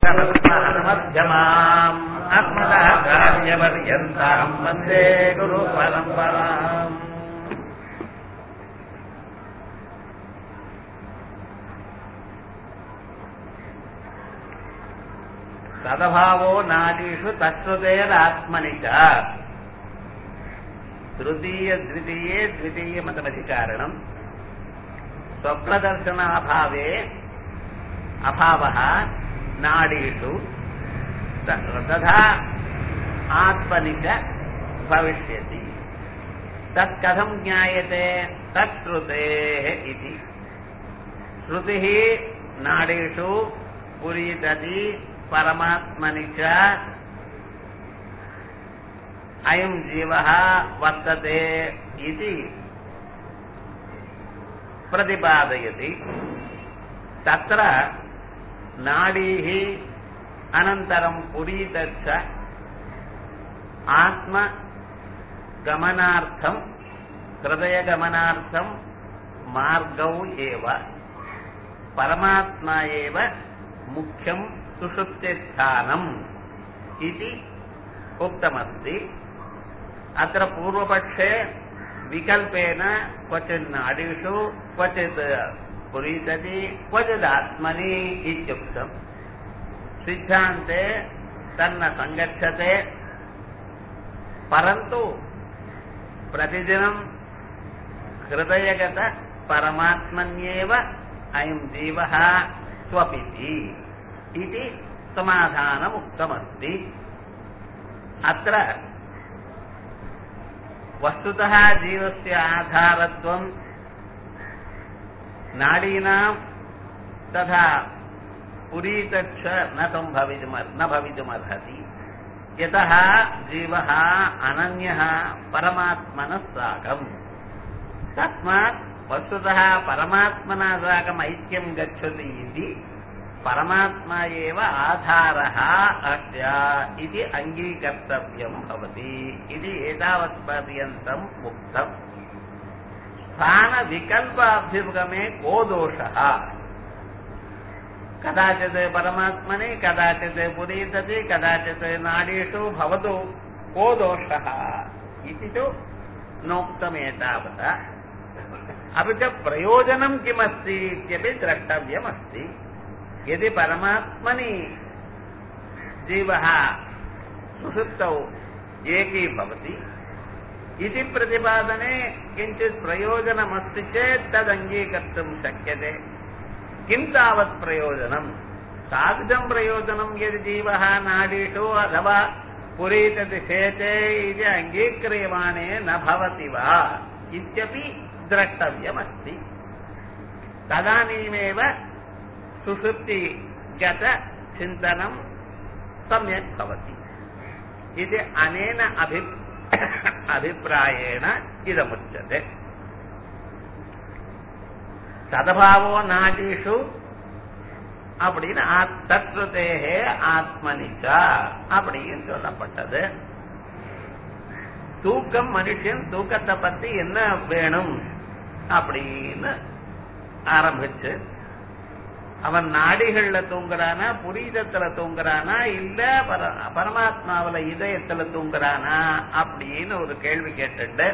மத்தியமாம் அஸ்மதாச்சாரியபர்யந்தாம் வந்தே குரு பரம்பராம் சதபாவோ நாடீஷு தத்வதேராத்மனி ச तृतीय द्वितीये द्वितीयमतमधिकारणम् स्वप्नदर्शनाभावे अभावः नाडीषु तथा आत्मनि च भविष्यति तत् कथं ज्ञायते तत् श्रुतेः इति श्रुतिः नाडीषु पुरीतति परमात्मनि च अयं जीवः वर्तते इति प्रतिपादयति तत्र नाडीः अनन्तरं पुरीतच्च आत्मगमनार्थं हृदयगमनार्थं मार्गौ एव परमात्मा एव मुख्यं सुषुप्तिस्थानम् इति उक्तमस्ति अत्र पूर्वपक्षे विकल्पेन क्वचित् नाडीषु क्वचित् पुरीतति क्वचिदात्मनि इत्युक्तम् सिद्धान्ते तन्न सङ्गच्छते परन्तु प्रतिदिनं हृदयगत परमात्मन्येव अयं जीवः स्वपिति इति समाधानमुक्तमस्ति अत्र वस्तुतः जीवस्य आधारत्वं नाडीनां तथा पुरीतच्च न सम्भवितुमर् न भवितुमर्हति यतः जीवः अनन्यः परमात्मनः साकम् तस्मात् वस्तुतः परमात्मना साकम् ऐक्यं गच्छति इति परमात्मा एव आधारः अस्य इति अङ्गीकर्तव्यं भवति इति एतावत्पर्यन्तम् उक्तम् स्थानविकल्पाभ्युपगमे को दोषः कदाचित् परमात्मनि कदाचित् पुरीतति कदाचित् नाडीषु भवतु को दोषः इति तु नोक्तमेतावता अपि च प्रयोजनं किमस्ति इत्यपि द्रष्टव्यमस्ति यदि परमात्मनि जीवः सुषुप्तौ एकी भवति इति प्रतिपादने किञ्चित् प्रयोजनमस्ति चेत् तदङ्गीकर्तुं शक्यते किं तावत् प्रयोजनं तादृशं प्रयोजनं यदि जीवः नाडीषु अथवा पुरीतति शेते इति अङ्गीक्रियमाणे न भवति वा इत्यपि द्रष्टव्यमस्ति तदानीमेव सुषुप्तिगतचिन्तनं सम्यक् भवति इति अनेन अभि अभिप्रायेण इदमुच्यते சதபாவோ நாடீஷு அப்படின்னு தத்வதேகே ஆத்மனிச்சா அப்படின்னு சொல்லப்பட்டது தூக்கம் மனுஷன் தூக்கத்தை பத்தி என்ன வேணும் அப்படின்னு ஆரம்பிச்சு அவன் நாடிகள்ல தூங்குறானா புரீதத்துல தூங்குறானா இல்ல பரமாத்மாவில இதயத்துல தூங்குறானா அப்படின்னு ஒரு கேள்வி கேட்டுட்டு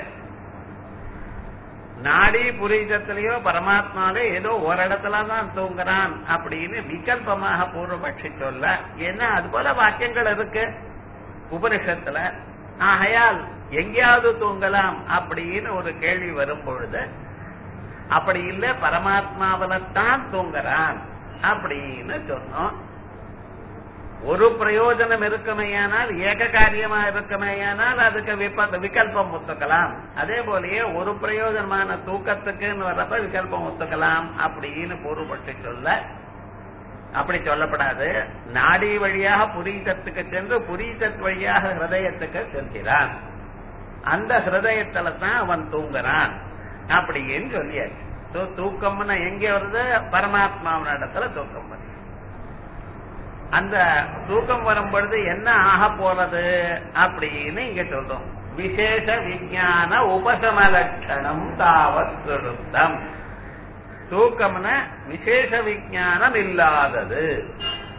நாடி புரீதத்திலேயோ பரமாத்மாலே ஏதோ ஒரு இடத்துலதான் தூங்குறான் அப்படின்னு விகல்பமாக பூர்வபட்சி சொல்ல ஏன்னா அது போல வாக்கியங்கள் இருக்கு உபனிஷத்துல ஆகையால் எங்கேயாவது தூங்கலாம் அப்படின்னு ஒரு கேள்வி வரும் பொழுது அப்படி இல்ல பரமாத்மாவில தான் தூங்குறான் அப்படின்னு சொன்னோம் ஒரு பிரயோஜனம் இருக்குமையானால் ஏக காரியமா இருக்குமையானால் அதுக்கு விகல்பம் ஒத்துக்கலாம் அதே போலயே ஒரு பிரயோஜனமான தூக்கத்துக்குன்னு வர்றப்ப விகல்பம் ஒத்துக்கலாம் அப்படின்னு பொருள்பட்டு சொல்ல அப்படி சொல்லப்படாது நாடி வழியாக புரீதத்துக்கு சென்று புரீதத் வழியாக ஹிருதயத்துக்கு செல்கிறான் அந்த ஹிருதயத்துல தான் அவன் தூங்குறான் அப்படின்னு சொல்லியாச்சு தூக்கம்னா எங்க வருது பரமாத்மாவின் இடத்துல தூக்கம் வருது அந்த தூக்கம் வரும் பொழுது என்ன ஆக போறது அப்படின்னு இங்க சொல்றோம் விசேஷ விஞ்ஞான உபசம லட்சணம் தாவத் சுருத்தம் தூக்கம்னா விசேஷ விஞ்ஞானம் இல்லாதது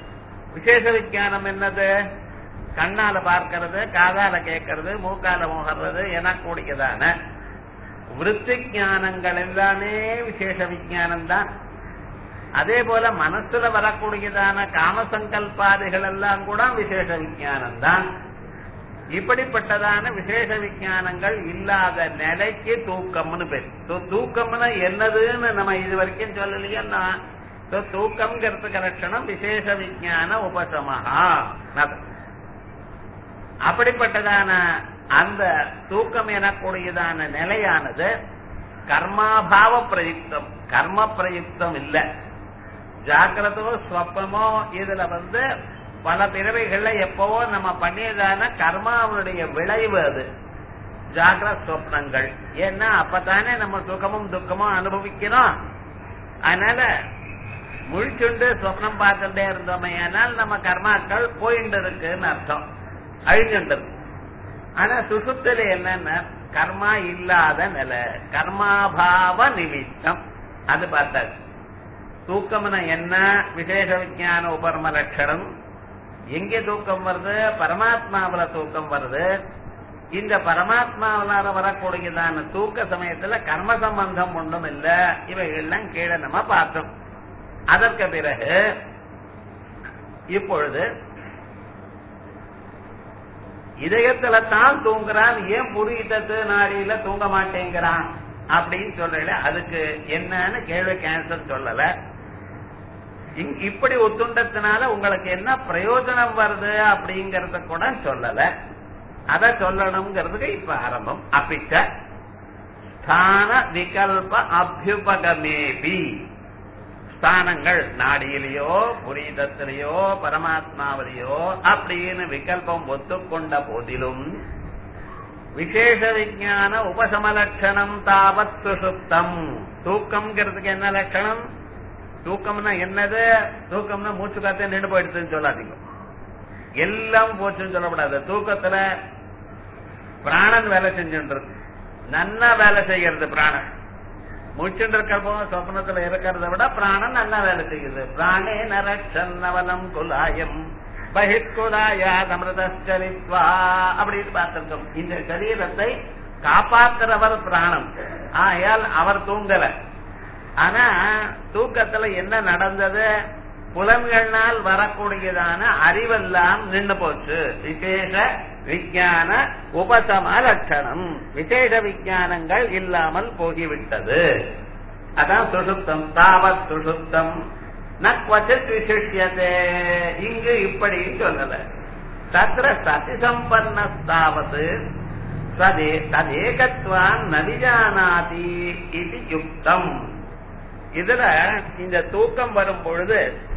விசேஷ விஞ்ஞானம் என்னது கண்ணால பார்க்கிறது காதால கேட்கறது மூக்கால முகர்றது எனக்கூடியதான விருத்தி ஞானங்கள் எல்லாமே விசேஷ விஞ்ஞானம் தான் அதே போல மனசுல வரக்கூடியதான காமசங்கல்பாதிகள் எல்லாம் கூட விசேஷ விஞ்ஞானம் தான் இப்படிப்பட்டதான விசேஷ விஞ்ஞானங்கள் இல்லாத நிலைக்கு தூக்கம்னு பேர் தூ- தூக்கம்னா என்னதுன்னு நம்ம இது வரைக்கும் சொல்லலையா தூக்கம்ங்கிறதுக்கு லட்சணம் விசேஷ விஞ்ஞான உபசமஹா அது. அப்படிப்பட்டதான அந்த தூக்கம் எனக்கூடியதான நிலையானது கர்மாபாவ பிரயுக்தம் கர்ம பிரயுக்தம் இல்ல ஜாக்கிரதோ ஸ்வப்னமோ இதுல வந்து பல பிறவைகள்ல எப்பவோ நம்ம பண்ணியதான கர்மாவுடைய விளைவு அது ஜாகிரத் சொப்னங்கள் ஏன்னா அப்பதானே நம்ம சுகமும் துக்கமும் அனுபவிக்கிறோம் அதனால முழிச்சுண்டு சொப்னம் பார்த்துட்டே இருந்தோமே ஆனால் நம்ம கர்மாக்கள் போயிட்டு இருக்குன்னு அர்த்தம் அழிஞ்சுட்டு இருக்கு ஆனா சுசுத்துல என்னன்னா கர்மா இல்லாத நிலை கர்மாபாவ நிமித்தம் அது பார்த்தாச்சு தூக்கம்னா என்ன விசேஷ விஞ்ஞான உபர்ம லட்சணம் எங்க தூக்கம் வருது பரமாத்மாவுல தூக்கம் வருது இந்த பரமாத்மாவினால வரக்கூடியதான தூக்க சமயத்துல கர்ம சம்பந்தம் ஒன்றும் இல்ல இவைகள்லாம் கீழே நம்ம பார்த்தோம் அதற்கு பிறகு இப்பொழுது இதயத்துல தான் தூங்குறான் ஏன் புரியத்தத்து நாடியில தூங்க மாட்டேங்கிறான் அப்படின்னு சொல்லல அதுக்கு என்னன்னு கேள்வி கேன்சர் சொல்லல இங்- இப்படி ஒத்துண்டத்தினால உங்களுக்கு என்ன பிரயோஜனம் வருது அப்படிங்கறத கூட சொல்லல அத சொல்லணுங்கிறதுக்கு இப்ப ஆரம்பம் அப்பிச்ச ஸ்தான விகல்ப அபியுபகமேபி ஸ்தானங்கள் நாடியிலேயோ புரீதத்திலேயோ பரமாத்மாவிலேயோ அப்படின்னு விகல்பம் ஒத்துக்கொண்ட போதிலும் விசேஷ விஞ்ஞான உபசம லட்சணம் தாவத் சுசுப்தம் தூக்கம்ங்கிறதுக்கு என்ன லட்சணம் தூக்கம்னா என்னது தூக்கம்னா மூச்சு காத்தே நின்று போயிடுதுன்னு சொல்லாதீங்க எல்லாம் போச்சுன்னு சொல்லக்கூடாது தூக்கத்துல பிராணன் வேலை செஞ்சுட்டு இருக்கு நன்னா வேலை செய்யறது பிராணன் முச்சுட்டு இருக்கிறப்போ சொப்னத்துல இருக்கிறத விட பிராணன் நல்லா வேலை செய்யுது பிராணே நரக்ஷன் நவலம் குலாயம் பகிர்குலாயா அமிர்தலித்வா அப்படின்னு பார்த்திருக்கோம் இந்த சரீரத்தை காப்பாத்துறவர் பிராணம் ஆயால் அவர் தூங்கல ஆனா தூக்கத்துல என்ன நடந்தது புலன்கள்னால் வரக்கூடியதான அறிவெல்லாம் நின்று போச்சு விசேஷ விஞ்ஞான உபசம லட்சணம் விசேஷ விஞ்ஞானங்கள் இல்லாமல் போகிவிட்டது அதான் சுசுப்தம் தாவத் சுசுப்தம் நக்வச்சித் விசிஷ்யதே இங்கு இப்படி சொல்லல தத்திர சதி சம்பன்னஸ்தாவது சதே ததேகத்வான் நவிஜானாதி இது யுக்தம் இதுல இந்த தூக்கம் வரும் பொழுது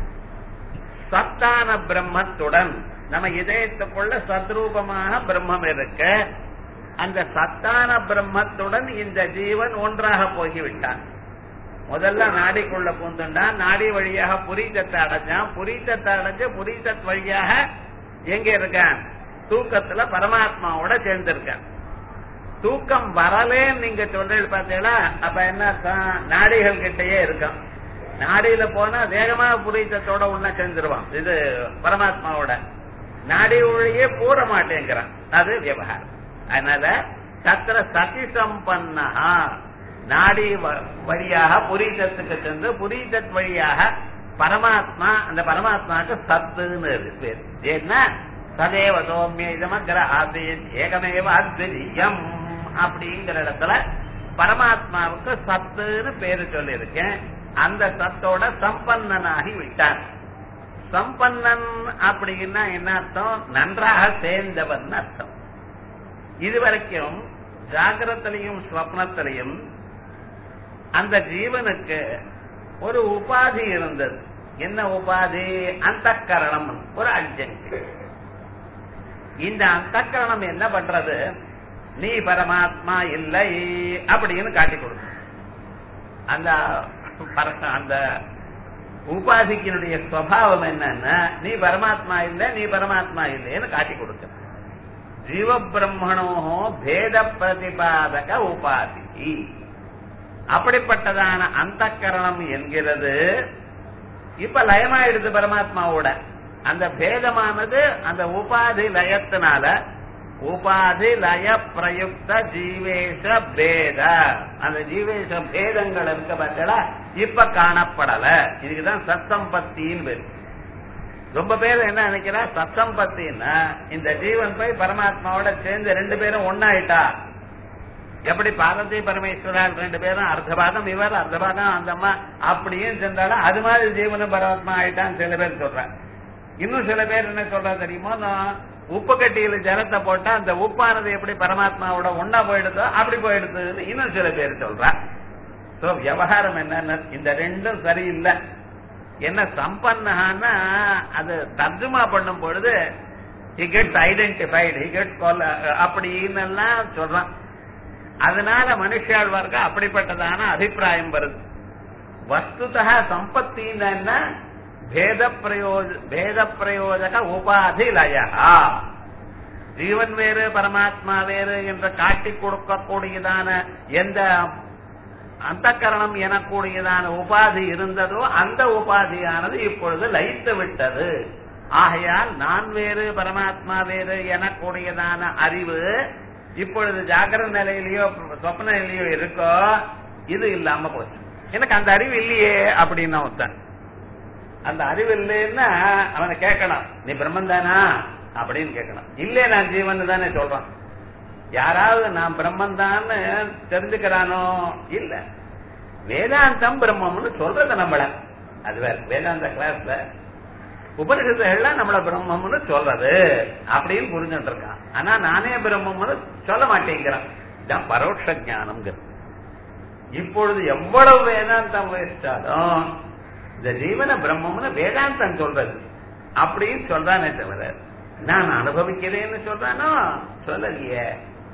சத்தான பிரம்மத்துடன் நம்ம இதயத்துக்குள்ள சத்ரூபமாக பிரம்மம் இருக்கு அந்த சத்தான பிரம்மத்துடன் இந்த ஜீவன் ஒன்றாக போகிவிட்டான் முதல்ல நாடிக்குள்ள பூந்துண்டான் நாடி வழியாக புரித்தத்தை அடைஞ்சான் புரித்தத்தை அடைஞ்சு புரித்தத் வழியாக எங்க இருக்கான் தூக்கத்துல பரமாத்மாவோட சேர்ந்திருக்கான் தூக்கம் வரலேன்னு நீங்க சொல்றது பார்த்தீங்களா அப்ப என்ன அர்த்தம்? நாடிகள் கிட்டயே இருக்கான் நாடியில போனா வேகமா புரித்தத்தோட உள்ள சேர்ந்துருவான் இது பரமாத்மாவோட நாடி வழியே பூர மாட்டேங்கிறான் அது விவகாரம் அதனால தத்திர சதி சம்பன்னா நாடி வ- வழியாக புரீதத்துக்கு சென்று புரீதத் வழியாக பரமாத்மா அந்த பரமாத்மாவுக்கு சத்துன்னு இருக்கு பேர் ஏன்னா சதேவ சோமிய இதமக்ர ஆசீத் ஏகமேவ அத்விதீயம் அப்படிங்கிற இடத்துல பரமாத்மாவுக்கு சத்துன்னு பேரு சொல்லியிருக்கேன் அந்த சத்தோட சம்பன்னனாகி விட்டான் சம்பன்னன் அப்படின்னா என்ன அர்த்தம் நன்றாக சேர்ந்தவன் அர்த்தம் இதுவரைக்கும் ஜாகிரத்திலையும் ஸ்வப்னத்திலையும் அந்த ஜீவனுக்கு ஒரு உபாதி இருந்தது என்ன உபாதி அந்த கரணம் ஒரு அட்ஜென்ட் இந்த அந்த கரணம் என்ன பண்றது நீ பரமாத்மா இல்லை அப்படின்னு காட்டி கொடுக்கும் அந்த பர- அந்த உபாதிக்கினுடைய சுவாவம் என்னன்னா நீ பரமாத்மா இல்லை நீ பரமாத்மா இல்லைன்னு காட்டி கொடுக்க ஜீவ பிரம்மணோ பேத பிரதிபாதக உபாதி அப்படிப்பட்டதான அந்த கரணம் என்கிறது இப்ப லயமாயிடுது பரமாத்மாவோட அந்த பேதமானது அந்த உபாதி லயத்தினால உபாதி லய பிரயுக்த ஜீவேஷ பேத அந்த ஜீவேஷ பேதங்கள் இருக்க பட்சல இப்ப காணப்படல இதுக்குதான் சத்தம்பத்தின்னு பேரு ரொம்ப பேர் என்ன நினைக்கிறா சத்தம்பத்தின்னா இந்த ஜீவன் போய் பரமாத்மாவோட சேர்ந்து ரெண்டு பேரும் ஒன்னாயிட்டா எப்படி பார்வதி பரமேஸ்வரர் ரெண்டு பேரும் அர்த்தபாதம் இவர் அர்த்தபாதம் அந்த அம்மா அப்படியும் சென்றாலும் அது மாதிரி ஜீவனும் பரமாத்மா ஆயிட்டான்னு சில பேர் சொல்றாங்க இன்னும் சில பேர் என்ன சொல்றா தெரியுமோ நான் உப்பு கட்டியில ஜலத்தை போட்டா அந்த உப்பானது எப்படி பரமாத்மாவோட ஒன்னா போயிடுதோ அப்படி போயிடுதுன்னு இன்னும் சில பேர் சொல்றா சோ விவகாரம் என்னன்னா இந்த ரெண்டும் சரியில்லை என்ன சம்பன்னான்னா அது தர்ஜுமா பண்ணும் பொழுது he gets identified he gets அப்படின்னு எல்லாம் சொல்றான் அதனால மனுஷாள் வர்க்க அப்படிப்பட்டதான அபிப்பிராயம் வருது வஸ்துதா சம்பத்தின்னா பேத பிரயோஜ பேத பிரயோஜக உபாதி லயா ஜீவன் வேறு பரமாத்மா வேறு என்று காட்டி கொடுக்கக்கூடியதான எந்த அந்த கரணம் எனக்கூடியதான உபாதி இருந்ததோ அந்த உபாதியானது இப்பொழுது லயித்து விட்டது ஆகையால் நான் வேறு பரமாத்மா வேறு எனக்கூடியதான அறிவு இப்பொழுது ஜாகிர நிலையிலயோ சொப்ன நிலையோ இருக்கோ இது இல்லாம போச்சு எனக்கு அந்த அறிவு இல்லையே அப்படின்னு ஒருத்தன் அந்த அறிவு இல்லைன்னா அவனை கேட்கணும் நீ பிரம்மன் தானா அப்படின்னு கேட்கணும் இல்லையே நான் ஜீவன் தானே சொல்றான் யாராவது நான் பிரம்மன் தான் தெரிஞ்சுக்கிறானோ இல்ல வேதாந்தம் பிரம்மம்னு சொல்றது நம்மள அது வேற வேதாந்த கிளாஸ்ல உபனிஷத்துகள்லாம் நம்மள பிரம்மம்னு சொல்றது அப்படின்னு புரிஞ்சுட்டு இருக்கான் ஆனா நானே பிரம்மம்னு சொல்ல மாட்டேங்கிறான் இதான் பரோட்ச ஞானம்ங்கிறது இப்பொழுது எவ்வளவு வேதாந்தம் வச்சாலும் இந்த ஜீவன பிரம்மம்னு வேதாந்தம் சொல்றது அப்படின்னு சொல்றானே தவிர நான் அனுபவிக்கிறேன்னு சொல்றானோ சொல்லலையே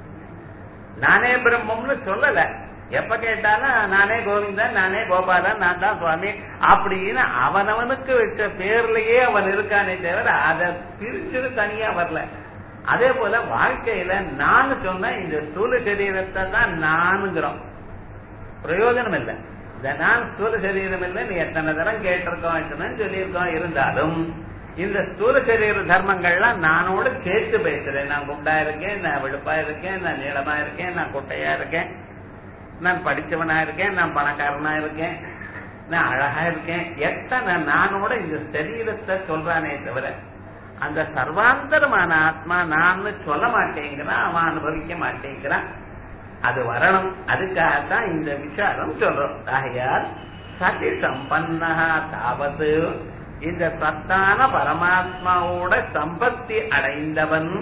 நானே பிரம்மம்னு சொல்லல எப்ப கேட்டாலும் நானே கோவிந்தன் நானே கோபாலன் நான் தான் சுவாமி அப்படின்னு அவனவனுக்கு வச்ச பேர்லயே அவன் இருக்கானே தவிர அதை பிரிச்சுட்டு தனியா வரல அதே போல வாழ்க்கையில நான் சொன்ன இந்த ஸ்தூல சரீரத்தை தான் நானுங்கிறோம் பிரயோஜனம் இல்லை இந்த நான் ஸ்தூல சரீரம் இல்லை நீ எத்தனை தரம் கேட்டிருக்கோம் எத்தனை சொல்லியிருக்கோம் இருந்தாலும் இந்த ஸ்தூல சரீர தர்மங்கள்லாம் நானோட சேர்த்து பேசுறேன் நான் குண்டா இருக்கேன் நான் வெளுப்பா இருக்கேன் நான் நீளமா இருக்கேன் நான் குட்டையா இருக்கேன் நான் படிச்சவனா இருக்கேன் நான் பணக்காரனா இருக்கேன் நான் அழகா இருக்கேன் எத்தனை நானோட இந்த சரீரத்தை சொல்றானே தவிர அந்த சர்வாந்தரமான ஆத்மா நான் சொல்ல மாட்டேங்கிறான் அவன் அனுபவிக்க மாட்டேங்கிறான் அது வரணும் அதுக்காகத்தான் இந்த விசாரம் சொல்றோம் ஆகையால் சதி சம்பன்னா தாவது இந்த சத்தான பரமாத்மாவோட சம்பத்தி அடைந்தவன்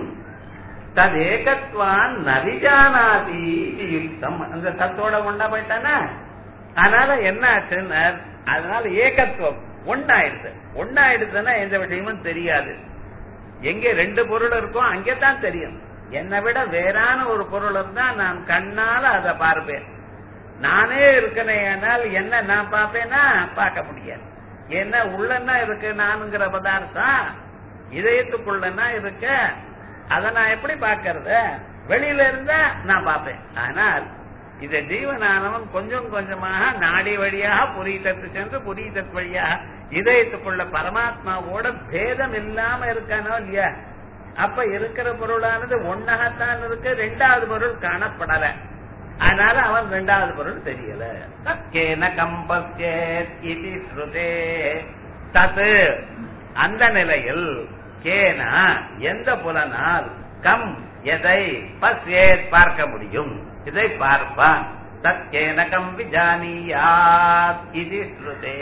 ததேகத்வான் நவிஜானாதி யுக்தம் அந்த சத்தோட ஒன்னா போயிட்டானா அதனால என்ன ஆச்சுன்னா அதனால ஏகத்துவம் ஒன்னாயிடுது ஒன்னாயிடுதுன்னா எந்த விஷயமும் தெரியாது எங்க ரெண்டு பொருள் இருக்கோ அங்கேதான் தெரியும் என்னை விட வேறான ஒரு பொருள் இருந்தா நான் கண்ணால அதை பார்ப்பேன் நானே இருக்கிறேன் ஆனால் என்ன நான் பார்ப்பேன்னா பார்க்க முடியாது என்ன உள்ளன்னா இருக்கு நானுங்கிற பதார்த்தம் இதயத்துக்குள்ளன்னா இருக்க அதை நான் எப்படி பார்க்கறது வெளியில இருந்தா நான் பார்ப்பேன் ஆனால் இந்த ஜீவனானவன் கொஞ்சம் கொஞ்சமாக நாடி வழியாக புரியத்தத்து சென்று புரியத்தத்து வழியாக இதயத்துக்குள்ள பரமாத்மாவோட பேதம் இல்லாம இருக்கானோ இல்லையா அப்ப இருக்கிற பொருளானது ஒன்னாகத்தான் இருக்கு ரெண்டாவது பொருள் காணப்படல அதனால அவன் ரெண்டாவது பொருள் தெரியல தக்கேன கம்பஸ்யேத் இதி ஸ்ருதே தத்து அந்த நிலையில் கேன எந்த புலனால் கம் எதை பஸ்யேத் பார்க்க முடியும் இதை பார்ப்பான் தக்கேன கம் விஜானியாத் இது ஸ்ருதே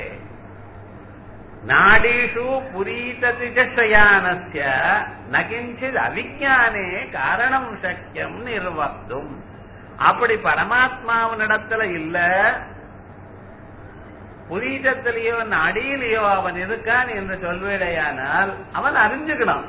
நாடீஷு புரீததி சயானஸ்ய நகிஞ்சித் அவிஜானே காரணம் சக்கியம் நிர்வக்தும் அப்படி பரமாத்மாவனிடத்துல இல்ல புரீதத்திலேயோ நாடியிலேயோ அவன் இருக்கான் என்று சொல்வேடையானால் அவன் அறிஞ்சுக்கணும்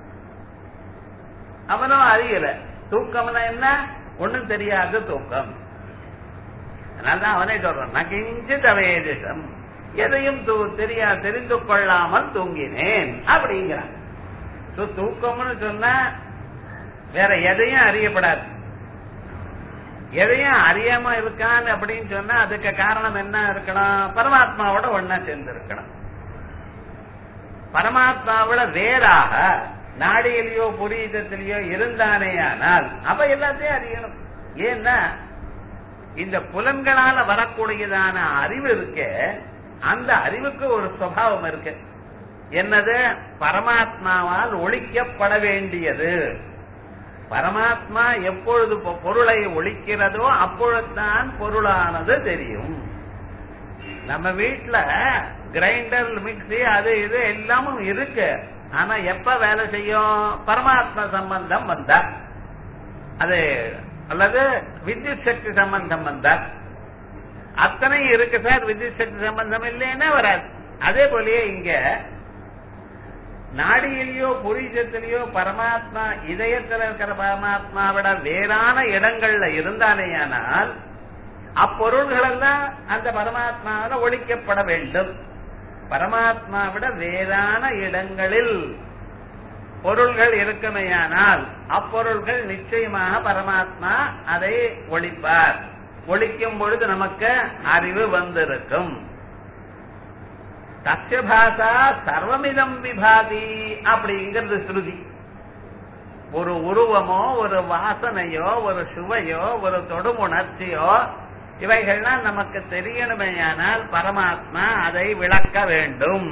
அவனும் அறியல தூக்கம்னா என்ன ஒண்ணும் தெரியாத தூக்கம் அதனால்தான் அவனே சொல்றான் நகிஞ்சித் அவேதிசம் எதையும் தெரியா தெரிந்து கொள்ளாமல் தூங்கினேன் அப்படிங்கிறான் தூக்கம்னு சொன்னா வேற எதையும் அறியப்படாது எதையும் அறியாம இருக்கான் அப்படின்னு சொன்னா அதுக்கு காரணம் என்ன இருக்கணும் பரமாத்மாவோட ஒன்னா சேர்ந்து இருக்கணும் பரமாத்மாவிட வேறாக நாடியிலேயோ புரியத்திலேயோ இருந்தானேயானால் அப்ப எல்லாத்தையும் அறியணும் ஏன்னா இந்த புலன்களால வரக்கூடியதான அறிவு இருக்கு அந்த அறிவுக்கு ஒரு சுவாவம் இருக்கு என்னது பரமாத்மாவால் ஒழிக்கப்பட வேண்டியது பரமாத்மா எப்பொழுது பொ- பொருளை ஒழிக்கிறதோ அப்பொழுதுதான் பொருளானது தெரியும் நம்ம வீட்டுல கிரைண்டர் மிக்ஸி அது இது எல்லாமும் இருக்கு ஆனா எப்ப வேலை செய்யும் பரமாத்மா சம்பந்தம் வந்தா அது அல்லது வித்யுத் சக்தி சம்பந்தம் வந்தா அத்தனை இருக்கு சார் வித்யுத் சக்தி சம்பந்தம் இல்லைன்னா வராது அதே போலயே இங்க நாடியிலேயோ புரிஜத்திலேயோ பரமாத்மா இதயத்தில் இருக்கிற பரமாத்மாவிட வேறான இடங்கள்ல இருந்தானேயானால் அப்பொருள்கள் எல்லாம் அந்த பரமாத்மாவில ஒழிக்கப்பட வேண்டும் பரமாத்மாவிட வேறான இடங்களில் பொருள்கள் இருக்குமேயானால் அப்பொருள்கள் நிச்சயமாக பரமாத்மா அதை ஒழிப்பார் ஒழிக்கும் பொழுது நமக்கு அறிவு வந்திருக்கும் தஸ்ய பாசா சர்வமிதம் விபாதி அப்படிங்கிறது ஸ்ருதி ஒரு உருவமோ ஒரு வாசனையோ ஒரு சுவையோ ஒரு தொடுமுணர்ச்சியோ இவைகள்லாம் நமக்கு தெரியணுமேயானால் பரமாத்மா அதை விளக்க வேண்டும்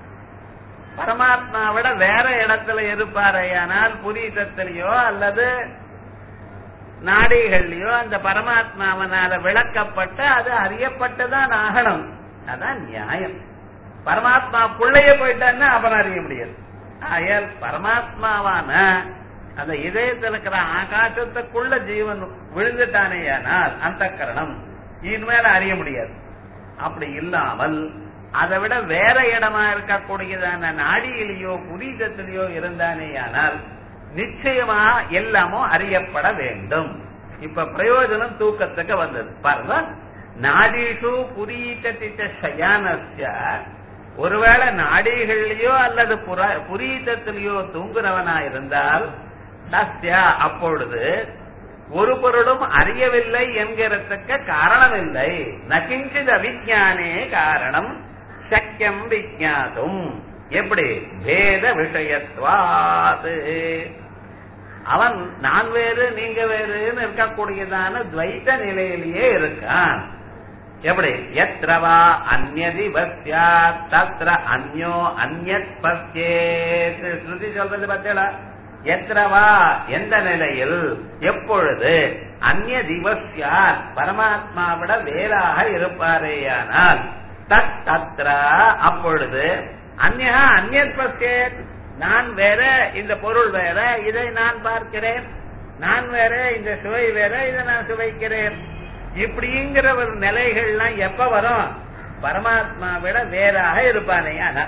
பரமாத்மாவிட வேற இடத்துல இருப்பாரையானால் புரீதத்திலேயோ அல்லது நாடிகள்லயோ அந்த பரமாத்மாவனால விளக்கப்பட்ட அது அறியப்பட்டுதான் ஆகணும் அதான் நியாயம் பரமாத்மா புள்ளைய போயிட்டான்னா அவன் அறிய முடியாது ஆயால் பரமாத்மாவான அந்த இதயத்தில் இருக்கிற ஆகாசத்துக்குள்ள ஜீவன் விழுந்துட்டானேயானால் அந்த கரணம் இனிமேல அறிய முடியாது அப்படி இல்லாமல் அதை விட வேற இடமா இருக்கக்கூடியதான நாடியிலேயோ புரீதத்திலேயோ இருந்தானேயானால் நிச்சயமா எல்லாமும் அறியப்பட வேண்டும் இப்ப பிரயோஜனம் தூக்கத்துக்கு வந்தது பாருங்க நாடீஷு புரீதத்திட்ட சயானஸ்ய ஒருவேளை நாடிகள்லயோ அல்லது புர- புரீதத்திலேயோ தூங்குறவனா இருந்தால் தஸ்ய அப்பொழுது ஒரு பொருளும் அறியவில்லை என்கிறதுக்கு காரணம் இல்லை நகிஞ்சித் அவிஜானே காரணம் சக்கியம் விஜாதும் எப்படி பேத விஷயத்வாது அவன் நான் வேறு நீங்க வேறுன்னு இருக்கக்கூடியதான துவைத்த நிலையிலேயே இருக்கான் எப்படி எத்ரவா அந்நதி பஸ்யா தத்ர அந்யோ அந்யத் பஸ்யேத் ஸ்ருதி சொல்றது பார்த்தீங்களா எத்ரவா எந்த நிலையில் எப்பொழுது அந்நிய திவஸ்யார் பரமாத்மாவிட வேறாக இருப்பாரேயானால் தத் தத்ர அப்பொழுது அந்யா அந்யத் பஸ்யேத் நான் வேற இந்த பொருள் வேற இதை நான் பார்க்கிறேன் நான் வேற இந்த சுவை வேற இதை நான் சுவைக்கிறேன் இப்படிங்கிற ஒரு நிலைகள்லாம் எப்ப வரும் பரமாத்மா விட வேறாக இருப்பானே ஆனா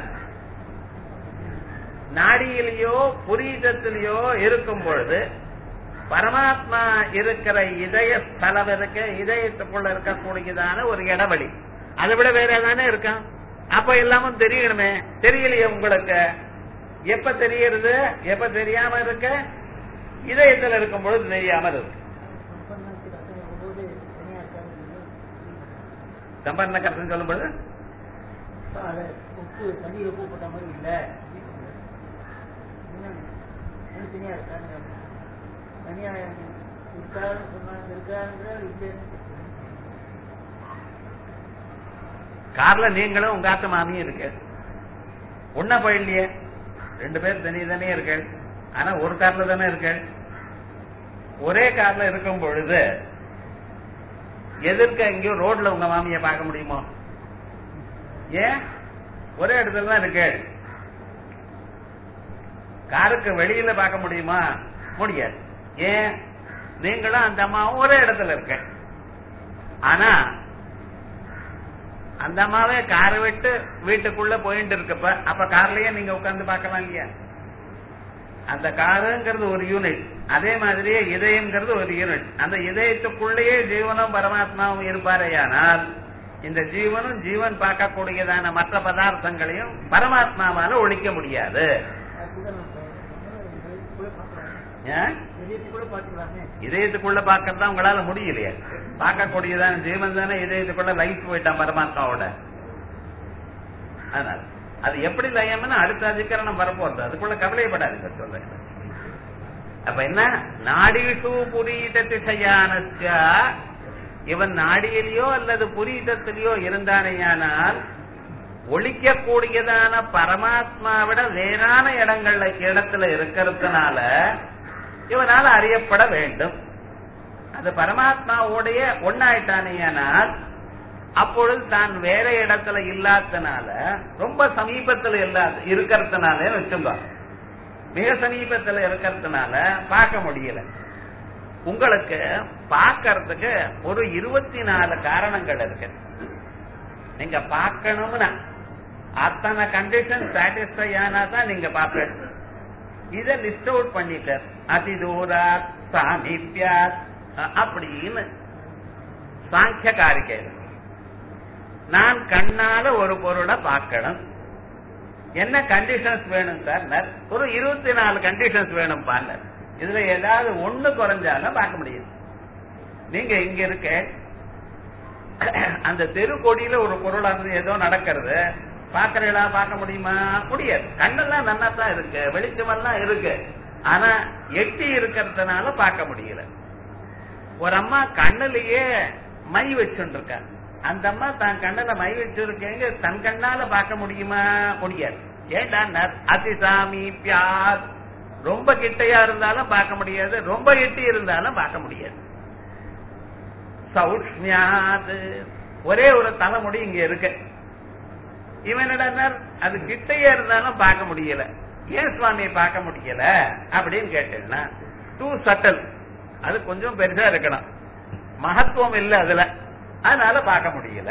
நாடியிலேயோ புரீதத்திலேயோ இருக்கும் பொழுது பரமாத்மா இருக்கிற இதய ஸ்தலம் இருக்க இதயத்துக்குள்ள இருக்கக்கூடியதான ஒரு இடவெளி அதை விட வேற தானே இருக்கான் அப்ப எல்லாமும் தெரியணுமே தெரியலையே உங்களுக்கு எப்ப தெரியறது எப்ப தெரியாம இருக்க இதயத்துல இருக்கும் பொழுது தெரியாம இருக்கு சம்பரண கருத்து சொல்லும் பொழுது உப்பு தண்ணீர் உப்பு போட்ட மாதிரி இல்ல தனித்தனியா இருக்காங்க தனியா இருக்கான்னு சொன்னாங்க இருக்காங்கிற இல்லைன்னு கார்ல நீங்களும் உங்க ஆத்த மாமியும் இருக்கு ஒன்னா போயிடலையே ரெண்டு பேர் தனி தனியே இருக்கு ஆனா ஒரு கார்ல தானே இருக்கு ஒரே கார்ல இருக்கும் பொழுது எதிர்க்க எங்கேயோ ரோட்ல உங்க மாமியை பார்க்க முடியுமோ ஏன் ஒரே இடத்துல தான் இருக்கு காருக்கு வெளியில பார்க்க முடியுமா முடியாது ஏன் நீங்களும் அந்த அம்மாவும் ஒரே இடத்துல இருக்க ஆனா அந்த அம்மாவே காரை விட்டு வீட்டுக்குள்ள போயிட்டு இருக்கப்ப அப்ப கார்லயே நீங்க உட்கார்ந்து பார்க்கலாம் இல்லையா அந்த காருங்கிறது ஒரு யூனிட் அதே மாதிரியே இதயம்ங்கிறது ஒரு யூனிட் அந்த இதயத்துக்குள்ளேயே ஜீவனும் பரமாத்மாவும் இருப்பாரேயானால் இந்த ஜீவனும் ஜீவன் பார்க்கக்கூடியதான மற்ற பதார்த்தங்களையும் பரமாத்மாவால ஒழிக்க முடியாது அப்படிதான் நான் சொல்றேன். இதயத்துக்குள்ள பார்க்கலாமே. ஏன்? இதயத்துக்குள்ள பார்க்கலாமே இதயத்துக்குள்ள பார்க்கறதா உங்களால முடியலையே பார்க்கக்கூடியதான ஜீவன் தானே இதயத்துக்குள்ள லைஃப் போயிட்டான் பரமாத்மாவோட அதனால அது எப்படி லயம்னு அடுத்த அதிகரணம் வரப்போறது அதுக்குள்ள கவலைப்படாதுங்க சொல்றேன் அப்ப என்ன நாடிஷு புரீத திசையானச்ச இவன் நாடியிலேயோ அல்லது புரீதத்திலேயோ இருந்தானேயானால் ஒழிக்கக்கூடியதான பரமாத்மாவிட வேறான இடங்கள்ல இடத்துல இருக்கிறதுனால இவனால் அறியப்பட வேண்டும் அது பரமாத்மாவுடைய ஒன்னாயிட்டானேயானால் அப்பொழுது தான் வேற இடத்துல இல்லாதனால ரொம்ப சமீபத்துல இல்லாத இருக்கிறதுனால வச்சுங்க மிக சமீபத்துல இருக்கிறதுனால பார்க்க முடியல உங்களுக்கு பார்க்கறதுக்கு ஒரு இருபத்தி நாலு காரணங்கள் இருக்கு நீங்க பார்க்கணும்னா அத்தனை கண்டிஷன் சாட்டிஸ்ஃபை ஆனா தான் நீங்க பார்ப்பீங்க இத லிஸ்ட் அவுட் பண்ணிட்டார் அதி தூரா சாமீபியா அப்படின்னு சாங்கிய காரிக்கை நான் கண்ணால ஒரு பொருளை பார்க்கணும் என்ன கண்டிஷன்ஸ் வேணும் சார் ஒரு இருபத்தி நாலு கண்டிஷன்ஸ் வேணும் பாருங்க இதுல ஏதாவது ஒண்ணு குறைஞ்சாலும் பார்க்க முடியும் நீங்க இங்க இருக்க அந்த தெரு கொடியில ஒரு பொருள் வந்து ஏதோ நடக்கிறது பாக்குறீங்களா பார்க்க முடியுமா முடியாது கண்ணெல்லாம் நல்லா தான் இருக்கு வெளிச்சமெல்லாம் இருக்கு ஆனா எட்டி இருக்கிறதுனால பார்க்க முடியல ஒரு அம்மா கண்ணுலயே மை வச்சுட்டு இருக்காங்க அந்த அம்மா தான் கண்ணுல மை வச்சிருக்கேங்க தன் கண்ணால பார்க்க முடியுமா முடியாது ஏண்டா அதிசாமி பியார் ரொம்ப கிட்டையா இருந்தாலும் பார்க்க முடியாது ரொம்ப எட்டி இருந்தாலும் பார்க்க முடியாது சௌஷ்மியாது ஒரே ஒரு தலைமுடி இங்க இருக்கு இவனிட அது கிட்டையா இருந்தாலும் பார்க்க முடியல ஏன் சுவாமியை பார்க்க முடியல அப்படின்னு கேட்டேன்னா டூ சட்டல் அது கொஞ்சம் பெருசா இருக்கணும் மகத்துவம் இல்லை அதுல அதனால பார்க்க முடியல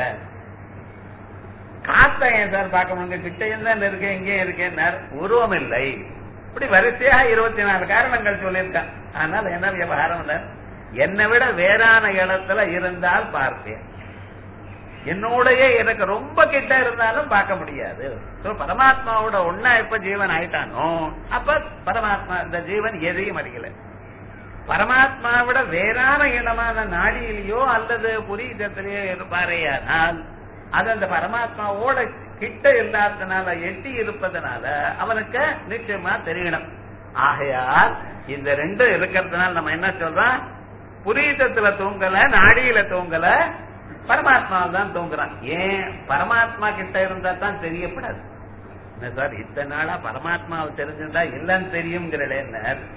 காத்த ஏன் சார் பார்க்க முடியும் கிட்டையும் தான் இருக்கேன் இங்கேயும் இருக்கேன் உருவம் இல்லை இப்படி வரிசையா இருபத்தி நாலு காரணங்கள் சொல்லியிருக்கான் அதனால என்ன விவகாரம் இல்ல என்னை விட வேறான இடத்துல இருந்தால் பார்ப்பேன் என்னோடய எனக்கு ரொம்ப கிட்ட இருந்தாலும் பார்க்க முடியாது பரமாத்மாவோட ஒன்னா எப்ப ஜீவன் ஆயிட்டானோ அப்ப பரமாத்மா இந்த ஜீவன் எதையும் அறியல பரமாத்மாவிட வேறான இடமான நாடியிலேயோ அல்லது புரீதத்திலேயோ இருப்பாரேயானால் அது அந்த பரமாத்மாவோட கிட்ட இல்லாதனால எட்டி இருப்பதனால அவனுக்கு நிச்சயமா தெரியணும் ஆகையால் இந்த ரெண்டும் இருக்கிறதுனால நம்ம என்ன சொல்றோம் புரீதத்துல தூங்கல நாடியில தூங்கல பரமாத்மாவில் தான் தூங்குறான் ஏன் பரமாத்மா கிட்ட இருந்தா தான் தெரியப்படாது சார் இத்தனை நாளா பரமாத்மாவை தெரிஞ்சிருந்தா இல்லன்னு தெரியுங்கிறேன்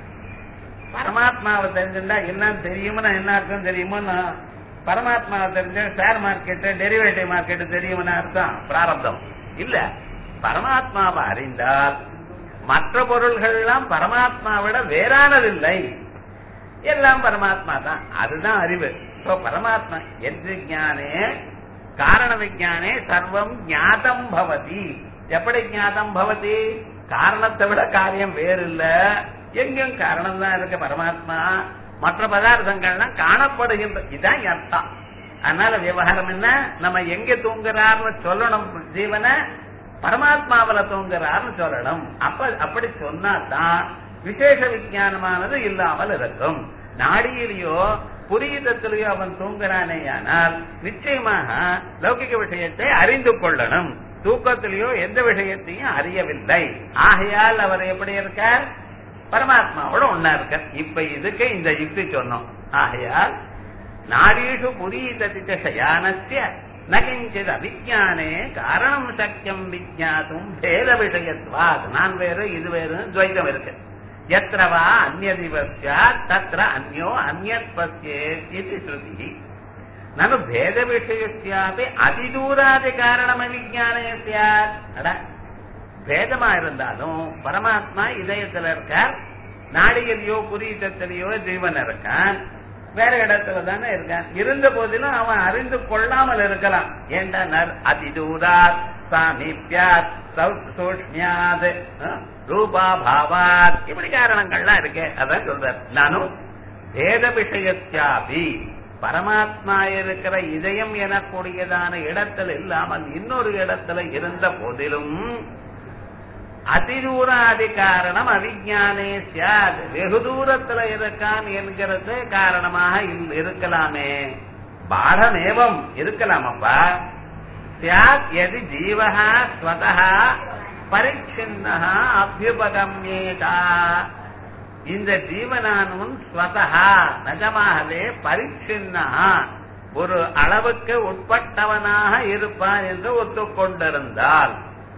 பரமாத்மாவை தெரிஞ்சிருந்தா என்னன்னு தெரியும்னா என்ன அர்த்தம் தெரியுமோன்னா பரமாத்மாவை தெரிஞ்ச ஷேர் மார்க்கெட் டெரிவேட்டிவ் மார்க்கெட் தெரியும்னு அர்த்தம் பிராரப்தம் இல்ல பரமாத்மாவை அறிந்தால் மற்ற பொருள்கள் எல்லாம் பரமாத்மாவிட வேறானதில்லை எல்லாம் பரமாத்மா தான் அதுதான் அறிவு பரமாத்மா எது ஜானே காரண விஜானே சர்வம் ஞாதம் பவதி எப்படி ஞாதம் பவதி காரணத்தை விட காரியம் வேறு இல்ல எங்கும் காரணம் தான் இருக்கு பரமாத்மா மற்ற பதார்த்தங்கள்லாம் காணப்படுகின்ற இதான் அர்த்தம் அதனால விவகாரம் என்ன நம்ம எங்க தூங்குறாருன்னு சொல்லணும் ஜீவனை பரமாத்மாவில தூங்குறாருன்னு சொல்லணும் அப்ப அப்படி சொன்னாதான் விசேஷ விஜயானமானது இல்லாமல் இருக்கும் நாடியிலேயோ புரியுதத்திலேயோ அவன் தூங்குறானேயானால் நிச்சயமாக லௌகிக விஷயத்தை அறிந்து கொள்ளணும் தூக்கத்திலேயோ எந்த விஷயத்தையும் அறியவில்லை ஆகையால் அவர் எப்படி இருக்கார் பரமாத்மாவோட ஒன்னா இருக்க இப்ப இதுக்கு இந்த யுக்தி சொன்னோம் ஆகையால் நாடீஷு புரீததிச்ச சயானஸ்ய நகிஞ்சித் அவிஜானே காரணம் சக்கியம் விஜாத்தும் பேத விஷயத்வாத் நான் வேறு இது வேறு துவைதம் இருக்கு எத்திரவா அந்நதிவசியா தத்திர அந்யோ அந்நத் பசியேத் இது ஸ்ருதி நனு பேத விஷயஸ்யாபி அதிதூராதி காரணம் அவிஜானே சியாத் அட பேதமா இருந்தாலும் பரமாத்மா இதயத்துல இருக்கார் நாடியிலையோ புரீதத்திலேயோ ஜீவன் இருக்கான் வேற இடத்துல தானே இருக்கான் இருந்த போதிலும் அவன் அறிந்து கொள்ளாமல் இருக்கலாம் ஏண்டா அதிதூராத் சாமீபியாத் சூஷ்மியாத் ரூபா பாவாத் இப்படி காரணங்கள்லாம் இருக்கு அதான் சொல்றார் நானும் வேத விஷயத்தியாபி பரமாத்மா இருக்கிற இதயம் எனக்கூடியதான இடத்துல இல்லாமல் இன்னொரு இடத்துல இருந்த போதிலும் அதிதூராதி காரணம் அவிஜானே சியாத் வெகு தூரத்துல இருக்கான் என்கிறது காரணமாக இருக்கலாமே பாடமேவம் இருக்கலாமப்பா சியாத் எது ஜீவகா ஸ்வதா பரிச்சின்னா அபியுபகம்யேதா இந்த ஜீவனானவன் ஸ்வதா நிஜமாகவே பரிச்சின்னா ஒரு அளவுக்கு உட்பட்டவனாக இருப்பான் என்று ஒத்துக்கொண்டிருந்தால்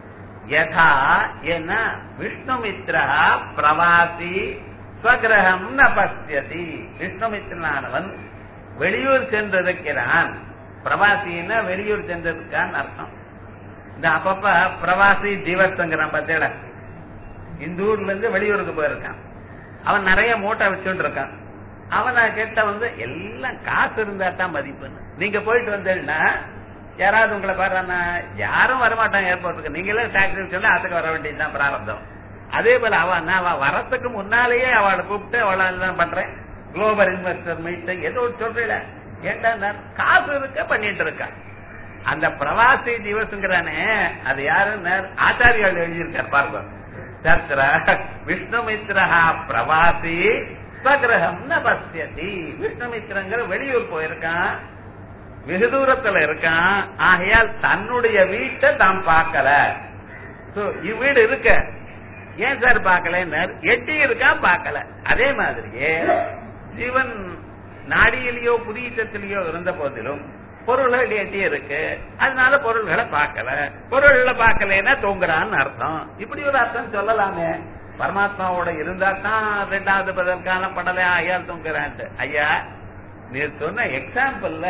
யதா என விஷ்ணுமித்ரா பிரவாசி ஸ்வகிரகம் ந பசியதி விஷ்ணுமித்ரனானவன் வெளியூர் சென்றிருக்கிறான் பிரவாசின்னா வெளியூர் சென்றிருக்கான் அர்த்தம் இந்த அப்பப்ப பிரவாசி ஜீவத்துங்கிறான் பத்தேட இந்த ஊர்ல இருந்து வெளியூருக்கு போயிருக்கான் அவன் நிறைய மூட்டை வச்சுட்டு இருக்கான் அவனை கேட்ட வந்து எல்லாம் காசு இருந்தா தான் மதிப்புன்னு நீங்க போயிட்டு வந்தீங்கன்னா யாராவது உங்களை பாருன்னா யாரும் வரமாட்டாங்க ஏர்போர்ட்டுக்கு நீங்களே டாக்ஸி சொன்னா அதுக்கு வர வேண்டியதுதான் பிராரப்தம் அதே போல அவ நான் அவ வரத்துக்கு முன்னாலேயே அவளை கூப்பிட்டு அவளை எல்லாம் பண்றேன் குளோபல் இன்வெஸ்டர் மீட்டிங் ஏதோ ஒரு சொல்றீல ஏன்டா நான் காசு இருக்க பண்ணிட்டு இருக்கேன் அந்த பிரவாசி திவசுங்கிறானே அது யாருன்னு ஆச்சாரியால் எழுதியிருக்கார் பாருங்க தத்ர விஷ்ணுமித்ரஹா பிரவாசி ஸ்வகிரகம் ந பசியதி விஷ்ணுமித்ரங்கிற வெளியூர் போயிருக்கான் வெகு தூரத்துல இருக்கான் ஆகையால் தன்னுடைய வீட்டை தான் பார்க்கல So, இவ்வீடு இருக்க ஏன் சார் பார்க்கல எட்டி இருக்கா பார்க்கல அதே மாதிரியே ஜீவன் நாடியிலேயோ புரியத்திலேயோ இருந்த போதிலும் பொருள்கள் எட்டி இருக்கு அதனால பொருள்களை பார்க்கல பொருள்களை பார்க்கலன்னா தூங்குறான்னு அர்த்தம் இப்படி ஒரு அர்த்தம் சொல்லலாமே பரமாத்மாவோட இருந்தா தான் ரெண்டாவது பதில் காலம் படல ஐயா தூங்குறான்ட்டு ஐயா நீ சொன்ன எக்ஸாம்பிள்ல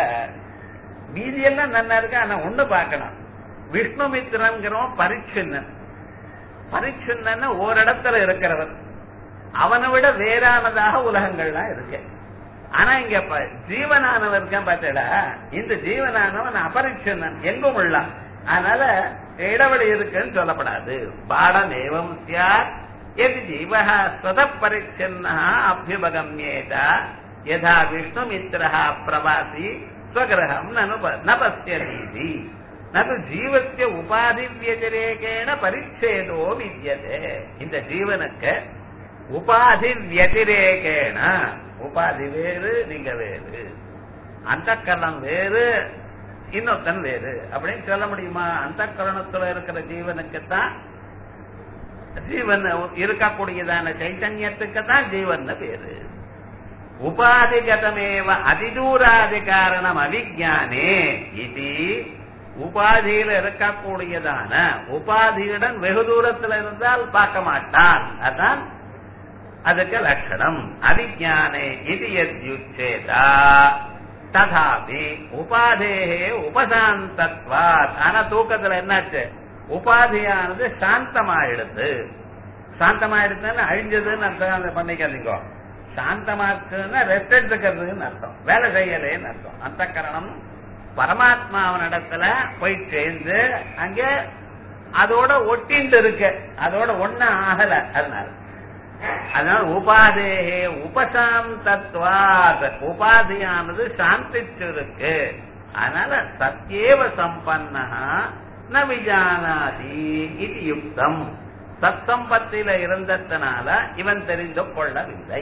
மீதி எல்லாம் நல்லா இருக்கு ஆனா ஒண்ணு பார்க்கணும் விஷ்ணுமித்திரங்கிறவன் பரிச்சுன்னன் பரிச்சுன்னா ஓரிடத்துல இருக்கிறவன் அவனை விட வேறானதாக உலகங்கள்லாம் இருக்கு ஆனா இங்க ப- ஜீவனானவன் இருக்கான் பார்த்தடா இந்த ஜீவனானவன் அபரிச்சுன்னன் எங்கும் உள்ளான் அதனால இடைவெளி இருக்குன்னு சொல்லப்படாது பாடம் ஏவம் சியாத் எது ஜீவः स्वतः परिच्छिन्नः अभ्युपगम्येत यथा विष्णुमित्रः प्रवासी स्वगृहम् न नु- न पश्यतीति न तु जीवस्य உபாதி வியதிரேகேன பரிச்சேதோ வித்யதே இந்த ஜீவனுக்கு உபாதி வியதிரேகேன உபாதி வேறு நீங்க வேறு அந்த கரணம் வேறு இன்னொருத்தன் வேறு அப்படின்னு சொல்ல முடியுமா அந்த கரணத்துல இருக்கிற ஜீவனுக்குத்தான் ஜீவன் இருக்கக்கூடியதான சைத்தன்யத்துக்கு தான் ஜீவன் பேரு உபாதிகதமேவ அதிதூராதி காரணம் அவிஜானே இது உபாதியில இருக்கக்கூடியதான உபாதியுடன் வெகு தூரத்துல இருந்தால் பார்க்க மாட்டான் அதான் அதுக்கு லட்சணம் அவிஜானே இது எத்யுச்சேதா ததாபி உபாதேகே உபசாந்தத்வாத் ஆனா தூக்கத்துல என்னாச்சு உபாதியானது சாந்தமாயிடுது சாந்தமாயிடுதுன்னு அழிஞ்சதுன்னு அர்த்தம் அதை பண்ணிக்காதீங்க சாந்தமாக்குன்னா ரெஸ்ட் எடுத்துக்கிறதுன்னு அர்த்தம் வேலை செய்யலேன்னு அர்த்தம் அந்த கரணம் பரமாத்மாவனிடத்துல போய் சேர்ந்து அங்க அதோட ஒட்டிண்டு இருக்கு அதோட ஒண்ணு ஆகல அதனால அதனால உபாதேகே உபசாந்தத்வாத் உபாதியானது சாந்திச்சிருக்கு அதனால சத்தியேவ சம்பன்னா ந விஜானாதி இது யுக்தம் சத்சம்பத்தில இருந்ததுனால இவன் தெரிந்து கொள்ளவில்லை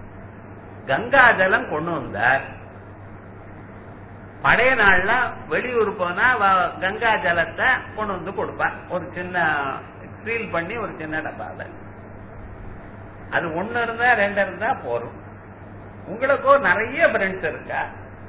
கங்காஜலம் கொண்டு வந்தார் பழைய நாள்ல வெளியூர் போனா வ- கங்கா ஜலத்தை கொண்டு வந்து கொடுப்பா ஒரு சின்ன சீல் பண்ணி ஒரு சின்ன டப்பால அது ஒண்ணு இருந்தா ரெண்டு இருந்தா போரும் உங்களுக்கும் நிறைய ஃப்ரெண்ட்ஸ் இருக்கா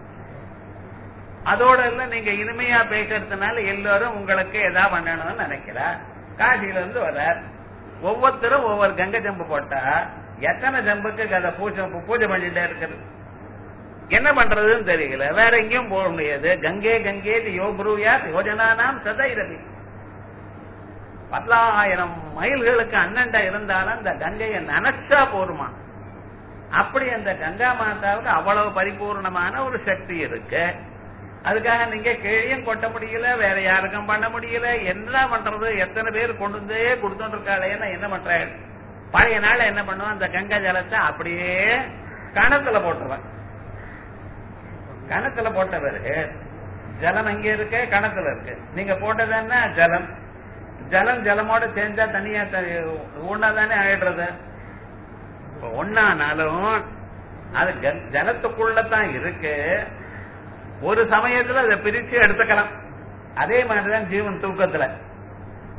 அதோட எல்லாம் நீங்க இனிமையா பேசுறதுனால எல்லாரும் உங்களுக்கு எதா பண்ணணும்னு நினைக்கிறா காசியில இருந்து வர்றார் ஒவ்வொருத்தரும் ஒவ்வொரு கங்கை ஜம்பு போட்டா எத்தனை ஜம்புக்கு அதை பூஜை பூஜை பண்ணிட்டே இருக்கிறது என்ன பண்றதுன்னு தெரியல வேற எங்கேயும் போக முடியாது கங்கே கங்கே யோப்ரூயா யோஜனானாம் சதைரவி பல்லாயிரம் மைல்களுக்கு அண்ணன்டா இருந்தாலும் அந்த கங்கையை நினைச்சா போருமா அப்படி அந்த கங்கா மாதாவுக்கு அவ்வளவு பரிபூர்ணமான ஒரு சக்தி இருக்கு அதுக்காக நீங்க கிழியும் கொட்ட முடியல வேற யாருக்கும் பண்ண முடியல என்ன பண்றது எத்தனை பேர் கொண்டு வந்தே கொடுத்துட்டு இருக்காளே நான் என்ன பண்றேன் பழைய நாள் என்ன பண்ணுவேன் அந்த கங்கா ஜலத்தை அப்படியே கணத்துல போட்டுருவேன் கணத்துல போட்ட பிறகு ஜலம் அங்க இருக்கு கணத்துல இருக்கு நீங்க போட்டது என்ன ஜலம் ஜலம் ஜலமோட சேர்ந்தா தனியா ஒன்னா தானே ஆயிடுறது இப்ப ஒன்னானாலும் அது ஜ- ஜலத்துக்குள்ளதான் இருக்கு ஒரு சமயத்துல அதை பிரிச்சு எடுத்துக்கலாம் அதே மாதிரிதான் ஜீவன் தூக்கத்துல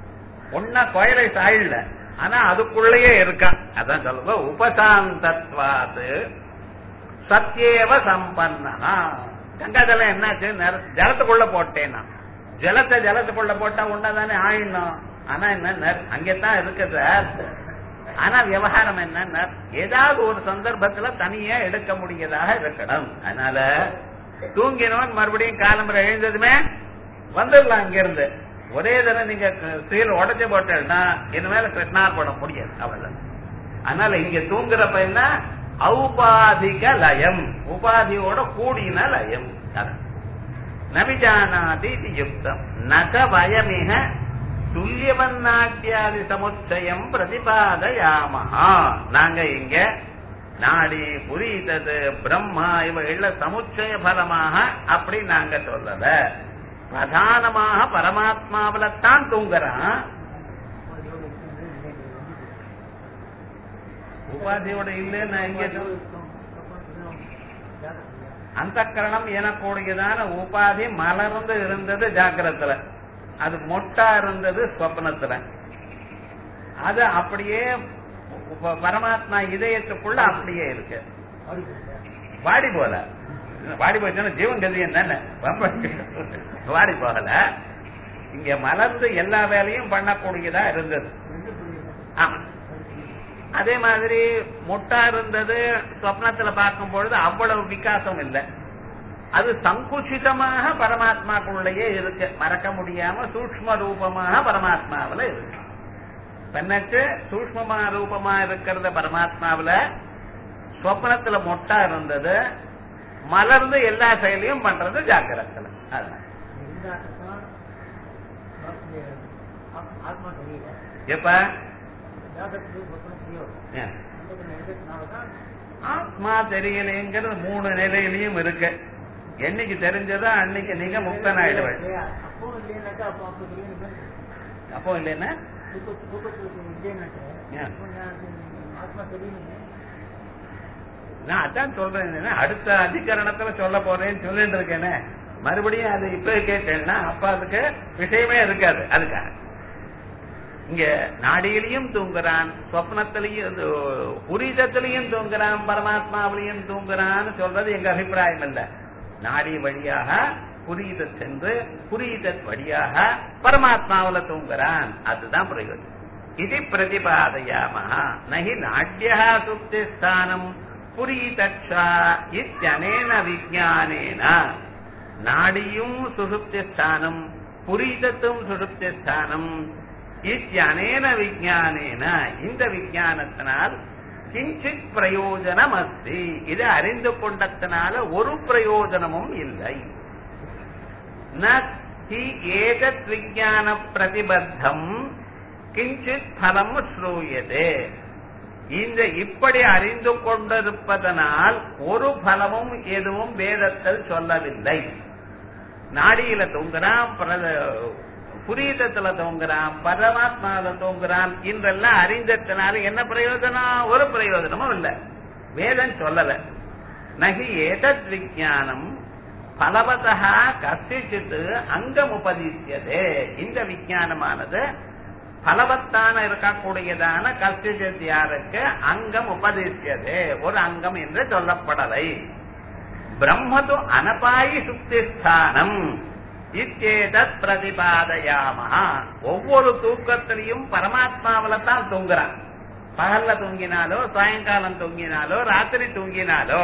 ஒன்னா கோயிலைஸ் ஆயிடல ஆனா அதுக்குள்ளேயே இருக்கான் அதான் சொல்லுங்க உபசாந்தத்வாது சத்தியேவ சம்பன்னா கங்கா ஜலம் என்னாச்சு நிற- ஜலத்துக்குள்ள போட்டேன் நான் ஜலத்தை ஜலத்துக்குள்ள போட்டா உண்டா தானே ஆயிடணும் ஆனா என்ன அங்கேதான் இருக்கு சார் ஆனா விவகாரம் என்ன ஏதாவது ஒரு சந்தர்ப்பத்துல தனியா எடுக்க முடியதாக இருக்கணும் அதனால தூங்கினவன் மறுபடியும் காலம்பரை எழுந்ததுமே வந்துடலாம் அங்க இருந்து ஒரே தடவை நீங்க ஸ்டீல் உடச்சு போட்டேன்னா இனிமேல கிருஷ்ணார்பணம் முடியாது அவ்வளவு அதனால இங்க தூங்குறப்ப என்ன ஔபாதிக லயம் உபாதியோட கூடின லயம் அதான். நவிஜானாதி இது யுக்தம் நக பயமிக துல்லியவன்னாட்டியாதி சமுச்சயம் பிரதிபாதயாமஹா நாங்க இங்க நாடி புரிதது பிரம்மா இவைகள சமுச்சய பலமாக அப்படி நாங்க சொல்லல பிரதானமாக பரமாத்மாவில தான் தூங்குறான் உபாதியோட இல்லைன்னு நான் இங்க அந்த கரணம் எனக்கூடியதான உபாதி மலர்ந்து இருந்தது ஜாக்கிரத்துல அது மொட்டா இருந்தது ஸ்வப்னத்துல அது அப்படியே உப- பரமாத்மா இதயத்துக்குள்ள அப்படியே இருக்கு வாடி போல வாடி போச்சுன்னா ஜீவன் கதியம் தானே ரொம்ப வாடி போகல இங்க மலர்ந்து எல்லா வேலையும் பண்ணக்கூடியதா இருந்தது ஆமா அதே மாதிரி முட்டா இருந்தது சொப்னத்துல பார்க்கும் பொழுது அவ்வளவு விகாசம் இல்லை அது சங்குச்சிதமாக பரமாத்மாக்குள்ளேயே இருக்கு மறக்க முடியாம சூக்ம ரூபமாக பரமாத்மாவுல இருக்கு தன்னுக்கு சூக்மமா ரூபமா இருக்கிறத பரமாத்மாவுல சொப்னத்துல மொட்டா இருந்தது மலர்ந்து எல்லா செயலையும் பண்றது ஜாக்கிரத்துல அதனால ஆத்மா தெரியல எப்ப ஜாதகத்துக்கு சொப்பனம் தெரியும் ஏன்? அந்த நினைக்கிறதுனாலதான் ஆத்மா தெரியலைங்கிறது மூணு நிலையிலையும் இருக்கு என்னைக்கு தெரிஞ்சதோ அன்னைக்கு நீங்க முக்தன் ஆயிடுவேன் அப்போ இல்லைன்னாக்கா அப்போ அப்போ தெரியும் அப்போ இல்லைன்னா தூக்கத்துக்கு இல்லைன்னாக்கா ஏன்? அப்போ நான் ஆத்மா தெரியும் நான் அதான் சொல்றேன் என்னன்னா, அடுத்த அதிகரணத்துல சொல்ல போறேன்னு சொல்லிட்டு இருக்கேனே மறுபடியும் அது இப்ப கேட்டேன்னா அப்ப அதுக்கு விஷயமே இருக்காது அதுக்காக இங்க நாடியிலையும் தூங்குறான் சொப்னத்திலையும் இது, புரிதத்திலையும் தூங்குறான் பரமாத்மாவிலையும் தூங்குறான்னு சொல்றது எங்க அபிப்பிராயம் இல்ல நாடி வழியாக புரித சென்று புரிதத் வழியாக பரமாத்மாவில தூங்குறான் அதுதான் பிரயோஜனம் இது பிரதிபாதயாமஹ நகி நாட்யா சுப்திஸ்தானம் புரீதக்ஷா இத்தியனேன விஜானேன நாடியும் சுசுப்திஸ்தானம் புரீதத்தும் சுசுப்திஸ்தானம் இத்தியனேன விஜானேன இந்த விஜானத்தினால் கிஞ்சித் பிரயோஜனம் அஸ்தி இது அறிந்து கொண்டதனால ஒரு பிரயோஜனமும் இல்லை ந ஹி ஏதத் விஜான பிரதிபத்தம் கிஞ்சித் பலம் ஸ்ரூயதே இந்த இப்படி அறிந்து கொண்டிருப்பதனால் ஒரு பலமும் எதுவும் வேதத்தில் சொல்லவில்லை நாடியில தூங்குறான் பிர- புரீதத்துல தூங்குறான் பரமாத்மாவில தூங்குறான் இன்றெல்லாம் அறிந்ததுனால என்ன பிரயோஜனம் ஒரு பிரயோஜனமும் இல்லை வேதம் சொல்லல நகி ஏதத் விஜானம் பலவதா கசிச்சித்து அங்கம் உபதிசியதே இந்த விஞ்ஞானமானது பலவத்தான இருக்கக்கூடியதான கசிச்சித் யாருக்கு அங்கம் உபதிசியதே ஒரு அங்கம் என்று சொல்லப்படலை பிரம்மது அனபாயி சுக்திஸ்தானம் இத்தேதத் பிரதிபாதயாமஹா ஒவ்வொரு தூக்கத்திலையும் பரமாத்மாவில தான் தூங்குறான் பகல்ல தூங்கினாலோ சாயங்காலம் தூங்கினாலோ ராத்திரி தூங்கினாலோ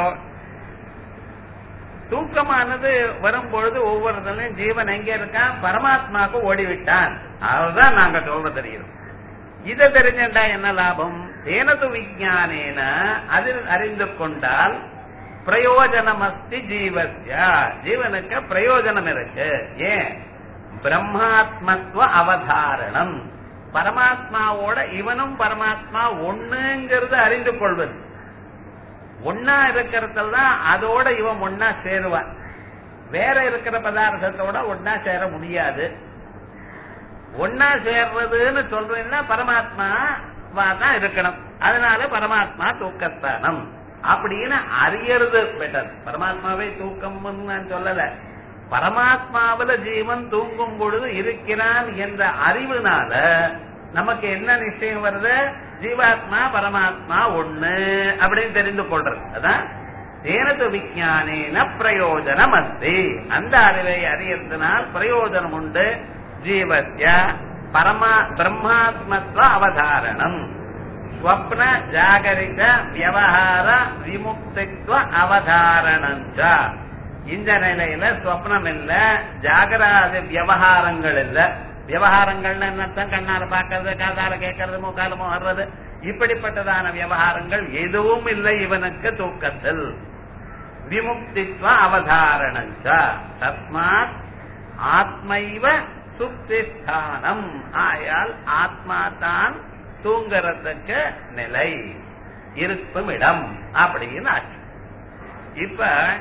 தூக்கமானது வரும்பொழுது ஒவ்வொருத்தரும் ஜீவன் எங்க இருக்கான் பரமாத்மாவுக்கு ஓடிவிட்டான் அதுதான் நாங்க சொல்ல தெரியும் இதை தெரிஞ்சுட்டா என்ன லாபம் தேனது விஜானேன அதில் அறிந்து கொண்டால் பிரயோஜனமஸ்தி ஜீவஸ்யா ஜீவனுக்கு பிரயோஜனம் இருக்கு ஏன் பிரம்மாத்மத்துவ அவதாரணம் பரமாத்மாவோட இவனும் பரமாத்மா ஒண்ணுங்கிறது அறிந்து கொள்வது ஒன்னா இருக்கிறதுல தான் அதோட இவன் ஒன்னா சேருவான் வேற இருக்கிற பதார்த்தத்தோட ஒன்னா சேர முடியாது ஒன்னா சேர்றதுன்னு சொல்றீங்கன்னா பரமாத்மா தான் இருக்கணும் அதனால பரமாத்மா தூக்கஸ்தானம் அப்படின்னு அறியறது பெட்டர் பரமாத்மாவே தூக்கம்னு நான் சொல்லல பரமாத்மாவில ஜீவன் தூங்கும் பொழுது இருக்கிறான் என்ற அறிவுனால நமக்கு என்ன நிச்சயம் வருது ஜீவாத்மா பரமாத்மா ஒண்ணு அப்படின்னு தெரிந்து கொள்றது அதான் தேனது விஞ்ஞானேன பிரயோஜனம் அஸ்தி அந்த அறிவை அறியறதுனால் பிரயோஜனம் உண்டு ஜீவஸ்ய பரமா பிரம்மாத்மத்வ அவதாரணம் ஸ்வப்ன ஜாகரித வியவஹார விமுக்தித்வ அவதாரணஞ்ச இந்த நிலையில ஸ்வப்னம் இல்ல ஜாகராத வியவகாரங்கள் இல்ல விவகாரங்கள்னு என்ன அர்த்தம் கண்ணால பாக்குறது காதால கேட்கறது மூக்கால வர்றது இப்படிப்பட்டதான விவகாரங்கள் எதுவும் இல்லை இவனுக்கு தூக்கத்தில் விமுக்தித்வ அவதாரணஞ்ச தஸ்மாத் ஆத்மைவ சுப்திஸ்தானம் ஆயால் ஆத்மா தான் தூங்குறதுக்கு நிலை இருக்கும் இடம் அப்படின்னு ஆச்சு இப்ப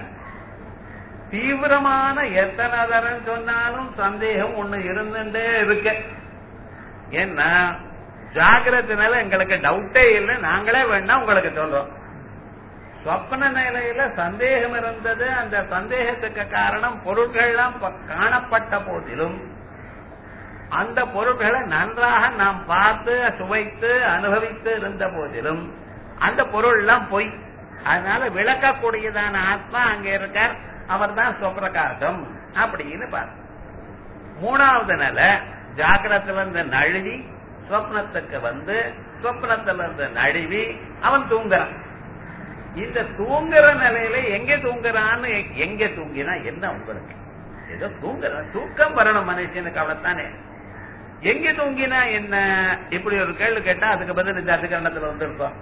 தீவிரமான எத்தனை தரம் சொன்னாலும் சந்தேகம் ஒண்ணு இருந்துட்டே இருக்கு ஏன்னா ஜாகிரத்தினால எங்களுக்கு டவுட்டே இல்லை நாங்களே வேணா உங்களுக்கு சொல்றோம் சொப்ன நிலையில சந்தேகம் இருந்தது அந்த சந்தேகத்துக்கு காரணம் பொருட்கள்லாம் ப- காணப்பட்ட போதிலும் அந்த பொருட்களை நன்றாக நாம் பார்த்து சுவைத்து அனுபவித்து இருந்த போதிலும் அந்த பொருள் எல்லாம் பொய் அதனால விளக்கக்கூடியதான ஆத்மா அங்க இருக்கார் அவர் தான் சுவப்பிரகாசம் அப்படின்னு பாரு மூணாவது நிலை ஜாகிரத்துல இருந்து நழுவி சொப்னத்துக்கு வந்து சொப்னத்துல இருந்து நழுவி அவன் தூங்குறான் இந்த தூங்குற நிலையில எங்க தூங்குறான்னு எங்க தூங்கினா என்ன உங்களுக்கு ஏதோ தூங்குற தூக்கம் வரணும் மனுஷனுக்கு அவ்வளவுதானே எங்க தூங்கினா என்ன இப்படி ஒரு கேள்வி கேட்டா அதுக்கு பதில் இந்த அதிகரணத்துல வந்திருக்கோம்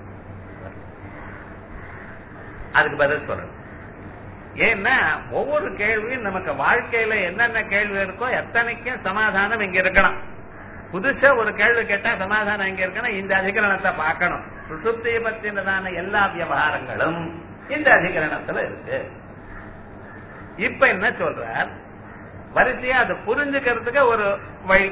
அதுக்கு பதில் சொல்லணும் ஏன்னா ஒவ்வொரு கேள்வியும் நமக்கு வாழ்க்கையில என்னென்ன கேள்வி இருக்கோ எத்தனைக்கும் சமாதானம் இங்க இருக்கணும் புதுசா ஒரு கேள்வி கேட்டா சமாதானம் எங்க இருக்கணும் இந்த அதிகரணத்தை பார்க்கணும் சுசுப்தியை பற்றினதான எல்லா விவகாரங்களும் இந்த அதிகரணத்துல இருக்கு இப்ப என்ன சொல்றார் வரிசையா அதை புரிஞ்சுக்கிறதுக்கு ஒரு வழி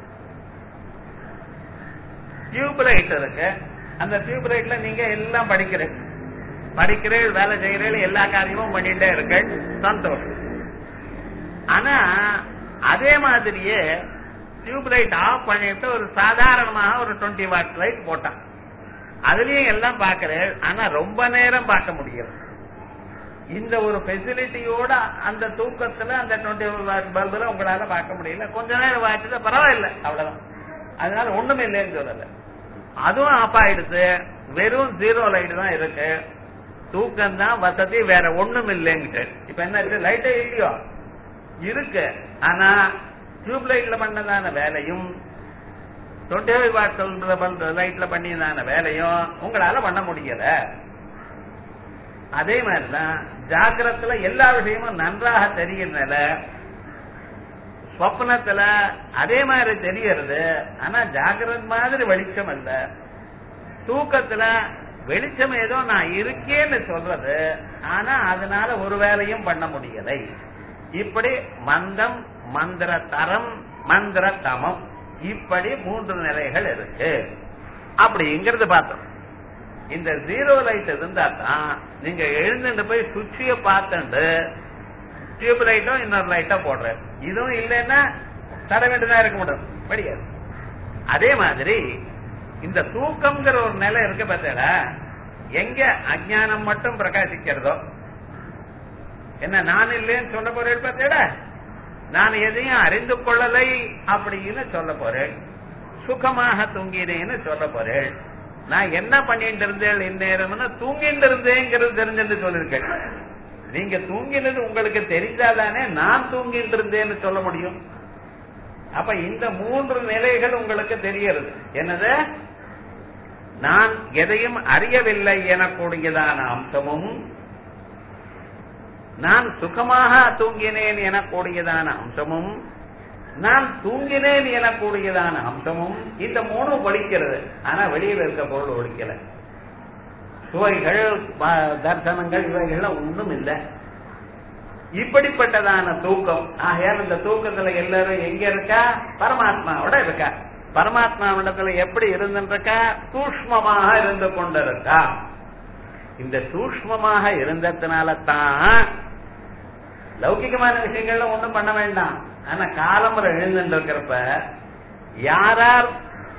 டியூப் லைட் இருக்கு அந்த டியூப் லைட்ல நீங்க எல்லாம் படிக்கிறீங்க படிக்கிறீர்கள் வேலை செய்கிறீர்கள் எல்லா காரியமும் பண்ணிட்டே இருக்க சந்தோஷம் ஆனா அதே மாதிரியே டியூப் லைட் ஆஃப் பண்ணிட்டு ஒரு சாதாரணமாக ஒரு டுவெண்ட்டி வாட் லைட் போட்டான் அதுலயும் எல்லாம் பாக்குறேன் ஆனா ரொம்ப நேரம் பார்க்க முடியல இந்த ஒரு ஃபெசிலிட்டியோட அந்த தூக்கத்துல அந்த டுவெண்ட்டி வாட் பல்புல உங்களால பார்க்க முடியல கொஞ்ச நேரம் வாச்சுட்டு பரவாயில்ல அவ்வளவுதான் அதனால ஒண்ணுமே இல்லைன்னு சொல்லல அதுவும் ஆஃப் ஆயிடுச்சு வெறும் ஜீரோ லைட் தான் இருக்கு தூக்கம் தான் வசதி வேற ஒண்ணும் இல்லைங்கிட்டு இப்ப என்ன இருக்கு லைட்டே இல்லையோ இருக்கு ஆனா டியூப் லைட்ல பண்ணதான வேலையும் டுவெண்ட்டி ஃபைவ் வாட் சொல்ற லைட்ல பண்ணியதான வேலையும் உங்களால பண்ண முடியல அதே மாதிரிதான் ஜாக்கிரத்துல எல்லா விஷயமும் நன்றாக தெரியறதுனால ஸ்வப்னத்துல அதே மாதிரி தெரியறது ஆனா ஜாகிரத் மாதிரி வெளிச்சம் அல்ல தூக்கத்துல வெளிச்சம் ஏதோ நான் இருக்கேன்னு சொல்றது ஆனா அதனால ஒரு வேலையும் பண்ண முடியலை இப்படி மந்தம் மந்திர தரம் மந்திர தமம் இப்படி மூன்று நிலைகள் இருக்கு அப்படிங்கிறது பார்த்தோம் இந்த ஜீரோ லைட் இருந்தா தான் நீங்க எழுந்துட்டு போய் சுவிட்சிய பார்த்துட்டு டியூப் லைட்டும் இன்னொரு லைட்டா போடுற இதுவும் இல்லைன்னா தர வேண்டியதா இருக்க முடியும் படியாது அதே மாதிரி இந்த தூக்கம்ங்கிற ஒரு நிலை இருக்கு பார்த்தா எங்க அஜானம் மட்டும் பிரகாசிக்கிறதோ என்ன நான் இல்லைன்னு சொல்ல போறேன் பார்த்தேடா நான் எதையும் அறிந்து கொள்ளலை அப்படின்னு சொல்ல போறேன் சுகமாக தூங்கினேன்னு சொல்ல போறேன் நான் என்ன பண்ணிட்டு இருந்தேன் இந்நேரம்னு தூங்கிட்டு இருந்தேங்கிறது தெரிஞ்சுட்டு சொல்லிருக்கேன் நீங்க தூங்கினது உங்களுக்கு தெரிஞ்சாதானே நான் தூங்கிட்டு இருந்தேன்னு சொல்ல முடியும் அப்ப இந்த மூன்று நிலைகள் உங்களுக்கு தெரியறது என்னது நான் எதையும் அறியவில்லை எனக்கூடியதான அம்சமும் நான் சுகமாக தூங்கினேன் எனக்கூடியதான அம்சமும் நான் தூங்கினேன் எனக்கூடியதான அம்சமும் இந்த மூணும் ஒழிக்கிறது ஆனா வெளியில இருக்க பொருள் ஒழிக்கல சுவைகள் ப- தர்சனங்கள் இவைகள்லாம் ஒண்ணும் இல்லை இப்படிப்பட்டதான தூக்கம் ஆகையால் இந்த தூக்கத்துல எல்லாரும் எங்க இருக்கா பரமாத்மாவோட இருக்கா பரமாத்மாவிடத்துல எப்படி இருந்துருக்கா சூக்மமாக இருந்து கொண்டிருக்கா இந்த சூக்மமாக இருந்ததுனால தான் லௌகிகமான விஷயங்கள்ல ஒண்ணும் பண்ண வேண்டாம் ஆனா காலம்பரம் எழுந்துட்டு இருக்கிறப்ப யாரார்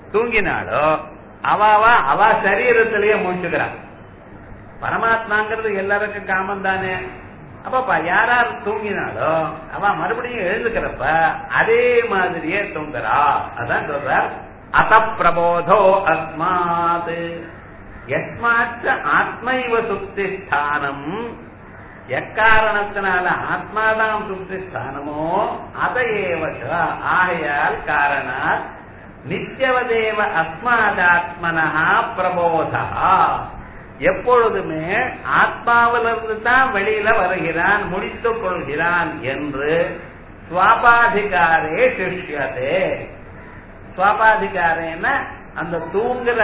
தூங்கினாலோ அவாவ அவ சரீரத்திலேயே முடிச்சுக்கிறான் பரமாத்மாங்கிறது எல்லாருக்கும் காமம் தானே அப்ப யாரார் தூங்கினாலோ அவ மறுபடியும் எழுந்துக்கிறப்ப அதே மாதிரியே தூங்குறா அதான் சொல்ற அத பிரபோதோ அஸ்மாத் எஸ்மாச்ச ஆத்மைவ சுப்திஸ்தானம் எக்காரணத்தினால ஆத்மாதான் சுப்திஸ்தானமோ அதையேவச்ச ஆகையால் காரணாத் நித்தியவதேவ அஸ்மாதாத்மனஹா பிரபோதா எப்பொழுதுமே ஆத்மாவிலிருந்து தான் வெளியில வருகிறான் முடித்துக் கொள்கிறான் என்று சுவாபாதிகாரே சிஷ்யதே சுவாபாதிகாரேன்னா அந்த தூங்குற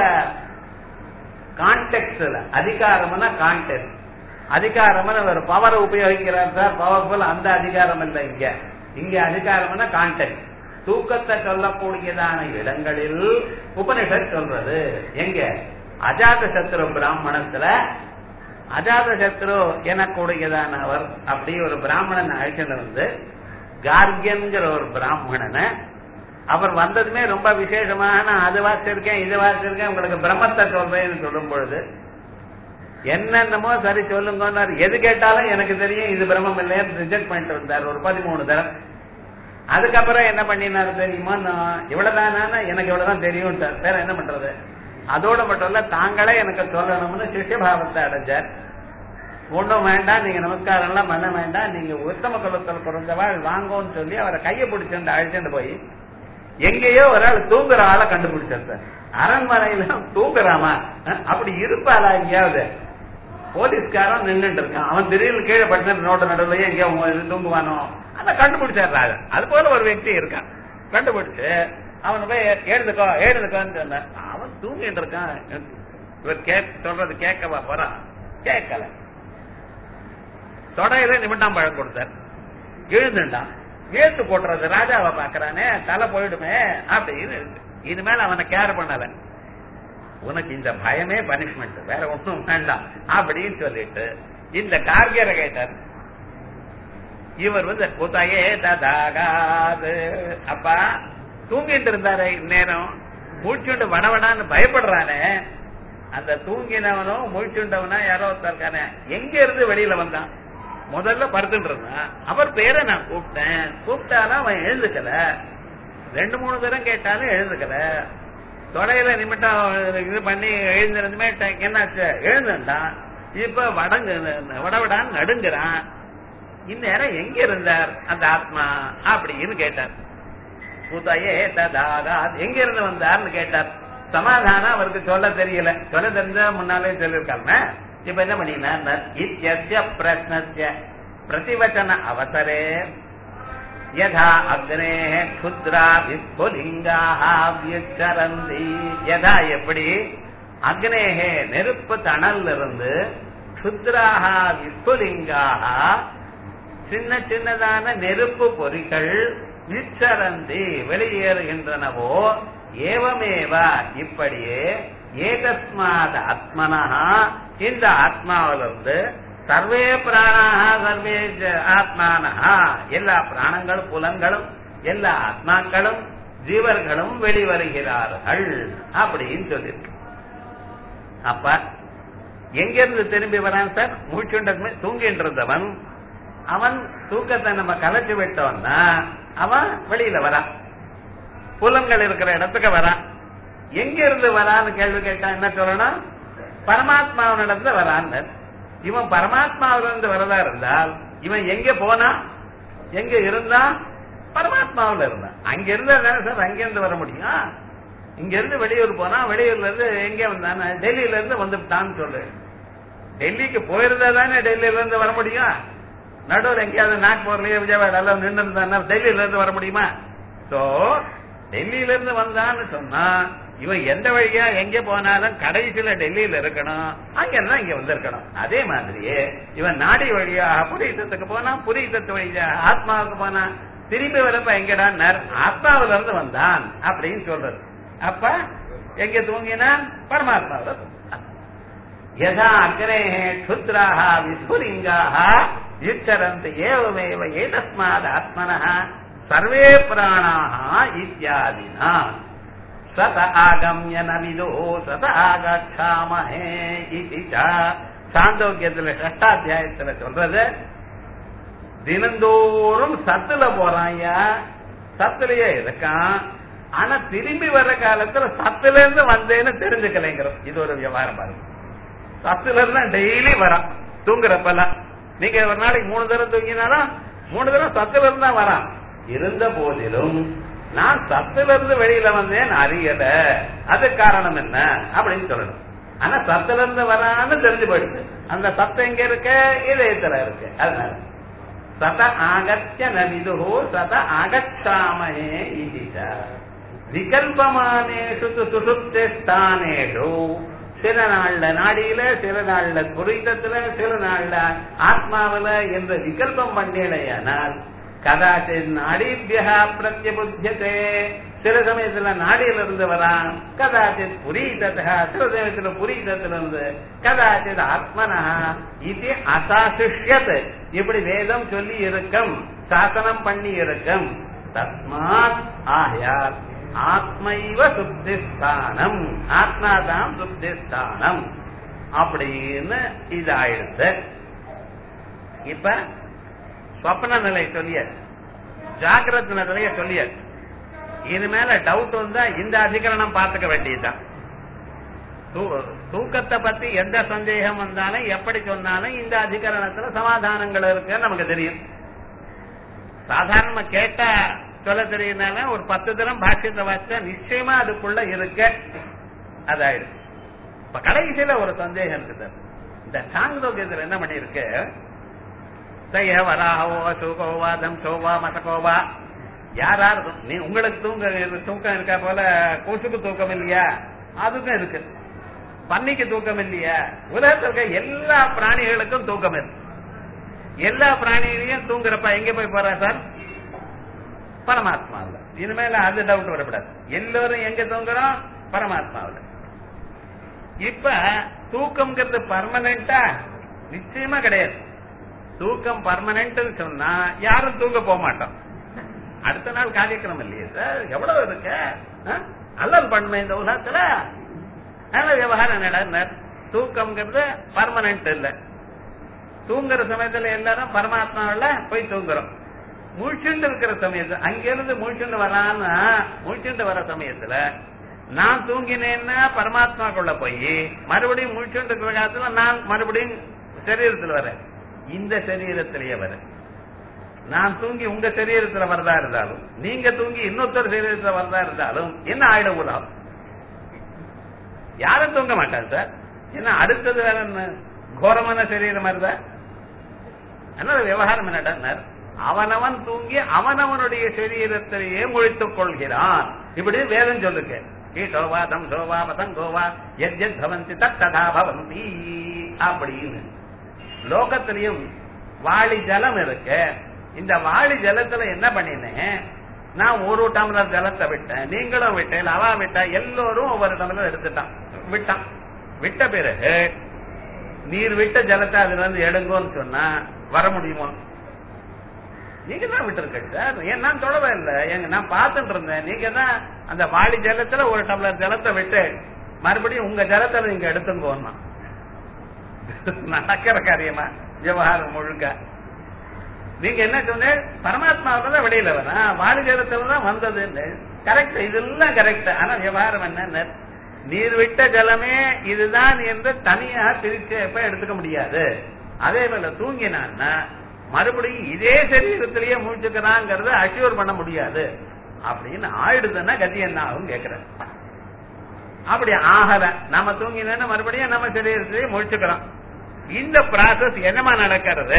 கான்டெக்ட்ல அதிகாரம்னா கான்டெக்ட் அதிகாரம்னு ஒரு பவர் உபயோகிக்கிறார் சார் பவர்ஃபுல் அந்த அதிகாரம் இல்லை இங்க இங்க அதிகாரம்னா கான்டெக்ட் தூக்கத்தை சொல்லக்கூடியதான இடங்களில் உபனிஷத் சொல்றது எங்க அஜாத சத்ரு பிராமணத்துல அஜாத சத்ரு எனக்கூடியதான அவர் அப்படி ஒரு பிராமணன் அழைச்சிட்டு வந்து கார்கியன்கிற ஒரு பிராமணனை அவர் வந்ததுமே ரொம்ப விசேஷமான அது வாசிச்சிருக்கேன் இது வாசிச்சிருக்கேன் உங்களுக்கு பிரம்மத்தை சொல்றேன்னு சொல்லும் பொழுது என்னென்னமோ சரி சொல்லுங்க எது கேட்டாலும் எனக்கு தெரியும் இது பிரம்மம் இல்லைன்னு ரிஜெக்ட் பண்ணிட்டு வந்தார் ஒரு பதிமூணு தரம் அதுக்கப்புறம் என்ன பண்ணினாரு தெரியுமா நான் இவ்வளவுதானா எனக்கு இவ்வளவுதான் தெரியும் வேற என்ன பண்றது அதோட மட்டும் இல்ல தாங்களே எனக்கு சொல்லணும்னு சிஷ்யபாவத்தை அடைஞ்சார் ஒண்ணும் வேண்டாம் நீங்க நமஸ்காரம் எல்லாம் பண்ண வேண்டாம் நீங்க உத்தம குலத்தில் பிறந்தவாள் வாங்கோன்னு சொல்லி அவரை கையை பிடிச்சிட்டு அழைச்சிட்டு போய் எங்கேயோ ஒரு ஆள் தூங்குற ஆளை கண்டுபிடிச்சார் சார் அரண்மனையில தூங்குறாமா அப்படி இருப்பாளா எங்கேயாவது போலீஸ்காரன் நின்றுட்டு இருக்கான் அவன் திடீர்னு கீழே படுத்து நோட்டு நடுவில் எங்கேயோ தூங்குவானோ அதை கண்டுபிடிச்சாரு அது போல ஒரு వ్యక్తి இருக்கான் கண்டுபிடிச்சு அவன் போய் எழுதுக்கோ எழுதுக்கோன்னு சொன்னான் அவன் தூங்கிட்டு இருக்கான் இவர் கே சொல்றது கேட்கவா போறான் கேட்கல தொடையில நிமிட்டாம் பழம் கொடுத்தார் எழுந்துட்டான் ஏத்து போட்டுறது ராஜாவை பாக்குறானே தலை போயிடுமே அப்படின்னு இனிமேல் அவனை கேர் பண்ணல உனக்கு இந்த பயமே பனிஷ்மெண்ட் வேற ஒன்றும் வேண்டாம் அப்படின்னு சொல்லிட்டு இந்த கார்கியரை கேட்டார் இவர் வந்து குதையே ததாகாது அப்பா தூங்கிட்டு இருந்தாரு நேரம் மூச்சுண்டு வடவடான்னு பயப்படுறானே அந்த தூங்கினவனும் மூச்சுண்டவனா யாரோ இருக்கானே எங்க இருந்து வெளியில வந்தான் முதல்ல படுத்துட்டு இருந்தான் அவர் பேரை நான் கூப்பிட்டேன் கூப்பிட்டாலும் அவன் எழுந்துக்கல ரெண்டு மூணு தரம் கேட்டாலும் எழுந்துக்கல தொடையில நிமிட்டம் இது பண்ணி எழுந்திருந்துமே என்னாச்சு எழுந்துட்டான் இப்ப வடங்கு வடவடான்னு நடுங்குறான் இந்நேரம் எங்க இருந்தார் அந்த ஆத்மா அப்படின்னு கேட்டார் புதையே ததாகா எங்க இருந்து வந்தார்னு கேட்டார் சமாதானம் அவருக்கு சொல்ல தெரியல சொல்ல தெரிஞ்சா முன்னாலே சொல்லிருக்காங்க இப்ப என்ன பண்ணினார் இத்திய பிரஷ்னஸ்ய பிரதிவச்சன அவசரே யதா அக்னே க்ஷுத்ரா விஸ்புலிங்காக வியச்சரந்தி யதா எப்படி அக்னேகே நெருப்பு தணல் இருந்து க்ஷுத்ராக விஸ்புலிங்காக சின்ன சின்னதான நெருப்பு பொறிகள் விச்சரந்தி வெளியேறுகின்றனவோ ஏவமேவா இப்படியே ஏகஸ்மாத் ஆத்மனஹா இந்த ஆத்மாவிலிருந்து சர்வே பிராணாக சர்வே ஆத்மானஹா எல்லா பிராணங்களும் புலங்களும் எல்லா ஆத்மாக்களும் ஜீவர்களும் வெளிவருகிறார்கள் அப்படின்னு சொல்லியிருக்கு அப்ப எங்கிருந்து திரும்பி வரான் சார் மூச்சுண்டதுமே தூங்கிட்டு இருந்தவன் அவன் தூக்கத்தை நம்ம கலைச்சு விட்டோம்னா அவன் வெளியில வரான் புலங்கள் இருக்கிற இடத்துக்கு வரான் எங்க இருந்து வரான்னு கேள்வி கேட்டா என்ன சொல்லணும் பரமாத்மாவினிடத்துல வரான்னு இவன் பரமாத்மாவிலிருந்து வரதா இருந்தால் இவன் எங்க போனா எங்க இருந்தா பரமாத்மாவில் இருந்தான் அங்க இருந்தா சார் அங்க இருந்து வர முடியும் இங்க இருந்து வெளியூர் போனா வெளியூர்ல இருந்து எங்க வந்தான டெல்லியில இருந்து வந்துட்டான்னு சொல்லு டெல்லிக்கு போயிருந்தா தானே டெல்லியில இருந்து வர முடியும் நடுவில் எங்கேயாவது நாக்பூர்லயோ விஜயவாடா நின்று இருந்தா டெல்லியில இருந்து வர முடியுமா சோ டெல்லியில இருந்து வந்தான்னு சொன்னா இவன் எந்த வழியா எங்க போனாலும் கடைசியில டெல்லியில இருக்கணும் அங்க இருந்தா இங்க வந்திருக்கணும் அதே மாதிரியே இவன் நாடி வழியா புரீதத்துக்கு போனா புரீதத்து வழியா ஆத்மாவுக்கு போனா திரும்பி வரப்ப எங்கடா ஆத்மாவில இருந்து வந்தான் அப்படின்னு சொல்றது அப்ப எங்க தூங்கினான் பரமாத்மாவில யதா அக்ரே க்ஷுத்ராக விஸ்புலிங்காக யுச்சரந்த் ஏவமேவ ஏதஸ்மாத் ஆத்மனः சர்வே பிராணாக இத்தியாதினா சத ஆகம்ய நவிதோ சத ஆகக்ஷாமஹே இதி ச. சாந்தோக்கியத்துல ஷஷ்டாத்தியாயத்துல சொல்றது தினந்தோறும் சத்துல போறான்யா சத்துலயே இருக்கான் ஆனா திரும்பி வர்ற காலத்துல சத்துல இருந்து வந்தேன்னு தெரிஞ்சுக்கலைங்கிறோம் இது ஒரு விவகாரம் பாருங்க சத்துல இருந்து டெய்லி வரான் தூங்குறப்பெல்லாம் நீங்க ஒரு நாளைக்கு மூணு தடவை தூங்கினாலும் மூணு தடவை சத்துல இருந்து தான் வரான் இருந்த போதிலும் நான் சத்துல இருந்து வெளியில வந்தேன் அறியல அது காரணம் என்ன அப்படின்னு சொல்லணும் ஆனா சத்துல இருந்து வரான்னு தெரிஞ்சு போயிடுது அந்த சத்தம் எங்க இருக்கு இதயத்துல இருக்கு அதனால சத ஆகத்திய நவிது சத ஆகச்சாமயே இதிச்ச விகல்பமானேஷு சுசுப்திஸ்தானேஷு சில நாள்ல நாடியில சில நாள்ல புரிதத்துல சில நாள்ல ஆத்மாவில என்ற விகல்பம் பண்ணேடையானால் கதாச்சித் நாடிபியா பிரத்யபுத்தியதே சில சமயத்துல நாடியில இருந்து வரான் கதாச்சித் புரீதா சில சமயத்துல புரீதத்துல இருந்து கதாச்சித் ஆத்மனா இது அசாசிஷ்யத் இப்படி வேதம் சொல்லி இருக்கும் சாசனம் பண்ணி இருக்கும் தஸ்மாத் ஆயால் ஆத்மைவ சுப்திஸ்தானம் ஆத்மாதான் சுப்திஸ்தானம் அப்படின்னு இது ஆயிடுது இப்ப சொப்ன நிலை சொல்லியார் ஜாகிரத் நிலைய சொல்லியார் இனிமேல டவுட் வந்தா இந்த அதிகரணம் பார்த்துக்க வேண்டியதுதான் தூ- தூக்கத்தை பத்தி எந்த சந்தேகம் வந்தாலும் எப்படி சொன்னாலும் இந்த அதிகரணத்துல சமாதானங்கள் இருக்குன்னு நமக்கு தெரியும் சாதாரணமா கேட்டா சொல்ல தெரியுதுனால ஒரு பத்து தினம் பாஷ்யத்தை வச்சா நிச்சயமா அதுக்குள்ள இருக்க அதாயிடும் இப்ப கடைசியில ஒரு சந்தேகம் இருக்குது இந்த சாந்தோக்கியத்துல என்ன பண்ணிருக்கு சய வராகவோ சூகோவா தம்சோவா மசகோவா யாரா இருக்கும் நீ உங்களுக்கு தூங்க தூக்கம் இருக்கா போல கொசுக்கு தூக்கம் இல்லையா அதுக்கும் இருக்கு பன்னிக்கு தூக்கம் இல்லையா உலகத்தில் இருக்க எல்லா பிராணிகளுக்கும் தூக்கம் இருக்கு எல்லா பிராணிகளையும் தூங்குறப்ப எங்க போய் போறா சார் பரமாத்மாவில் இனிமேல அது டவுட் வரக்கூடாது எல்லோரும் எங்க தூங்குறோம் பரமாத்மாவில் இப்ப தூக்கம்ங்கிறது பர்மனண்டா நிச்சயமா கிடையாது தூக்கம் பர்மனன்ட் சொன்னா யாரும் தூங்க போக மாட்டோம் அடுத்த நாள் காரியக்கிரமம் இல்லையே சார் எவ்வளவு இருக்கு ஆ? அல்லல் பண்ணுமே இந்த உலகத்துல நல்ல விவகாரம் நடந்தார் தூக்கம்ங்கிறது பர்மனன்ட் இல்ல தூங்குற சமயத்துல எல்லாரும் பரமாத்மாவில போய் தூங்குறோம் முழிச்சுண்டு இருக்கிற சமயத்துல அங்கிருந்து முழிச்சுண்டு வரான்னா முழிச்சுண்டு வர சமயத்துல நான் தூங்கினேன்னா பரமாத்மாக்குள்ள போய் மறுபடியும் முழிச்சுண்டு இருக்கிற காலத்துல நான் மறுபடியும் சரீரத்துல வரேன் இந்த சரீரத்திலேயே வரேன் நான் தூங்கி உங்க சரீரத்துல வரதா இருந்தாலும் நீங்க தூங்கி இன்னொருத்தர் சரீரத்துல வரதா இருந்தாலும் என்ன ஆயிடும் உலகம் யாரும் தூங்க மாட்டாங்க சார் ஏன்னா அடுத்தது வேற என்ன கோரமான சரீரம் வருதா அதனால விவகாரம் என்னடா அவனவன் தூங்கி அவனவனுடைய சரீரத்திலேயே முழித்துக் கொள்கிறான் இப்படி வேதம் சொல்லுங்க கீட்டோவா தம் சோவா பதங்கோவா எத் எத் பவந்தி தத்ததா பவந்தி அப்படின்னு லோகத்திலையும் வாளி ஜலம் இருக்கு இந்த வாளி ஜலத்துல என்ன பண்ணினேன் நான் ஒரு டம்ளர் ஜலத்தை விட்டேன் நீங்களும் விட்டேன் அவா விட்டா எல்லோரும் ஒவ்வொரு டம்ளர் எடுத்துட்டான் விட்டான் விட்ட பிறகு நீர் விட்ட ஜலத்தை அதுல இருந்து எடுங்கோன்னு சொன்னா வர முடியுமா நீங்க தான் விட்டுருக்க சார் ஏன் நான் தொடவே இல்லை எங்க நான் பார்த்துட்டு இருந்தேன் நீங்க தான் அந்த வாளி ஜலத்துல ஒரு டம்ளர் ஜலத்தை விட்டு மறுபடியும் உங்க ஜலத்துல நீங்க எடுத்துங்கோன்னா நடக்கிற காரியமா விவகாரம் முழுக்க நீங்க என்ன சொன்னேன் பரமாத்மாவில தான் வெளியில வரா வாளி ஜலத்துல தான் வந்ததுன்னு கரெக்ட் இதெல்லாம் கரெக்ட் ஆனா விவகாரம் என்ன நீர் விட்ட ஜலமே இதுதான் என்று தனியா பிரிச்சு எப்ப எடுத்துக்க முடியாது அதே போல தூங்கினான்னா மறுபடியும் இதே சரீரத்திலேயே மூச்சுக்கிறாங்கிறத அஷ்யூர் பண்ண முடியாது அப்படின்னு ஆயிடுதுன்னா கதி என்ன ஆகும் கேக்குறேன் அப்படி ஆகல நம்ம தூங்கினேன்னு மறுபடியும் நம்ம சரீரத்திலேயே முழிச்சுக்கிறோம் இந்த ப்ராசஸ் என்னமா நடக்கிறது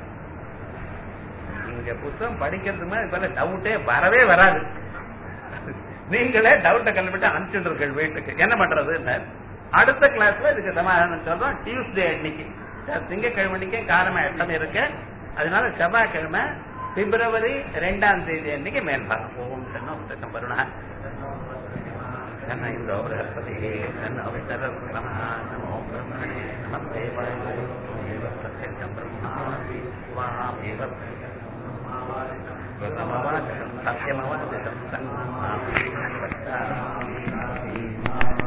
இங்க புத்தகம் படிக்கிறதுமே இப்ப டவுட்டே வரவே வராது நீங்களே டவுட்டை கல்விட்டு அனுப்பிச்சுட்டு வீட்டுக்கு என்ன பண்றது அடுத்த கிளாஸ்ல இதுக்கு சமாதானம் சொல்றோம் டியூஸ்டே அன்னைக்கு திங்கக்கிழமை அன்னைக்கு காரமா எட்டம் இருக்கு அதனால செவ்வாய்க்கிழமை பிப்ரவரி ரெண்டாம் தேதி அன்னைக்கு மேல்பாகம் ஓம் சன்னம் சக்கம் வருணா சன்ன இந்தோ பிரகஸ்பதி சன்ன விதரக்ரம நமோ பிரம்மணே நம தேவாய பிரத்யக்ஷம் பிரம்மாதி ஸ்வாமேவ कृतमवादितं सत्यमवादितं सन्माम्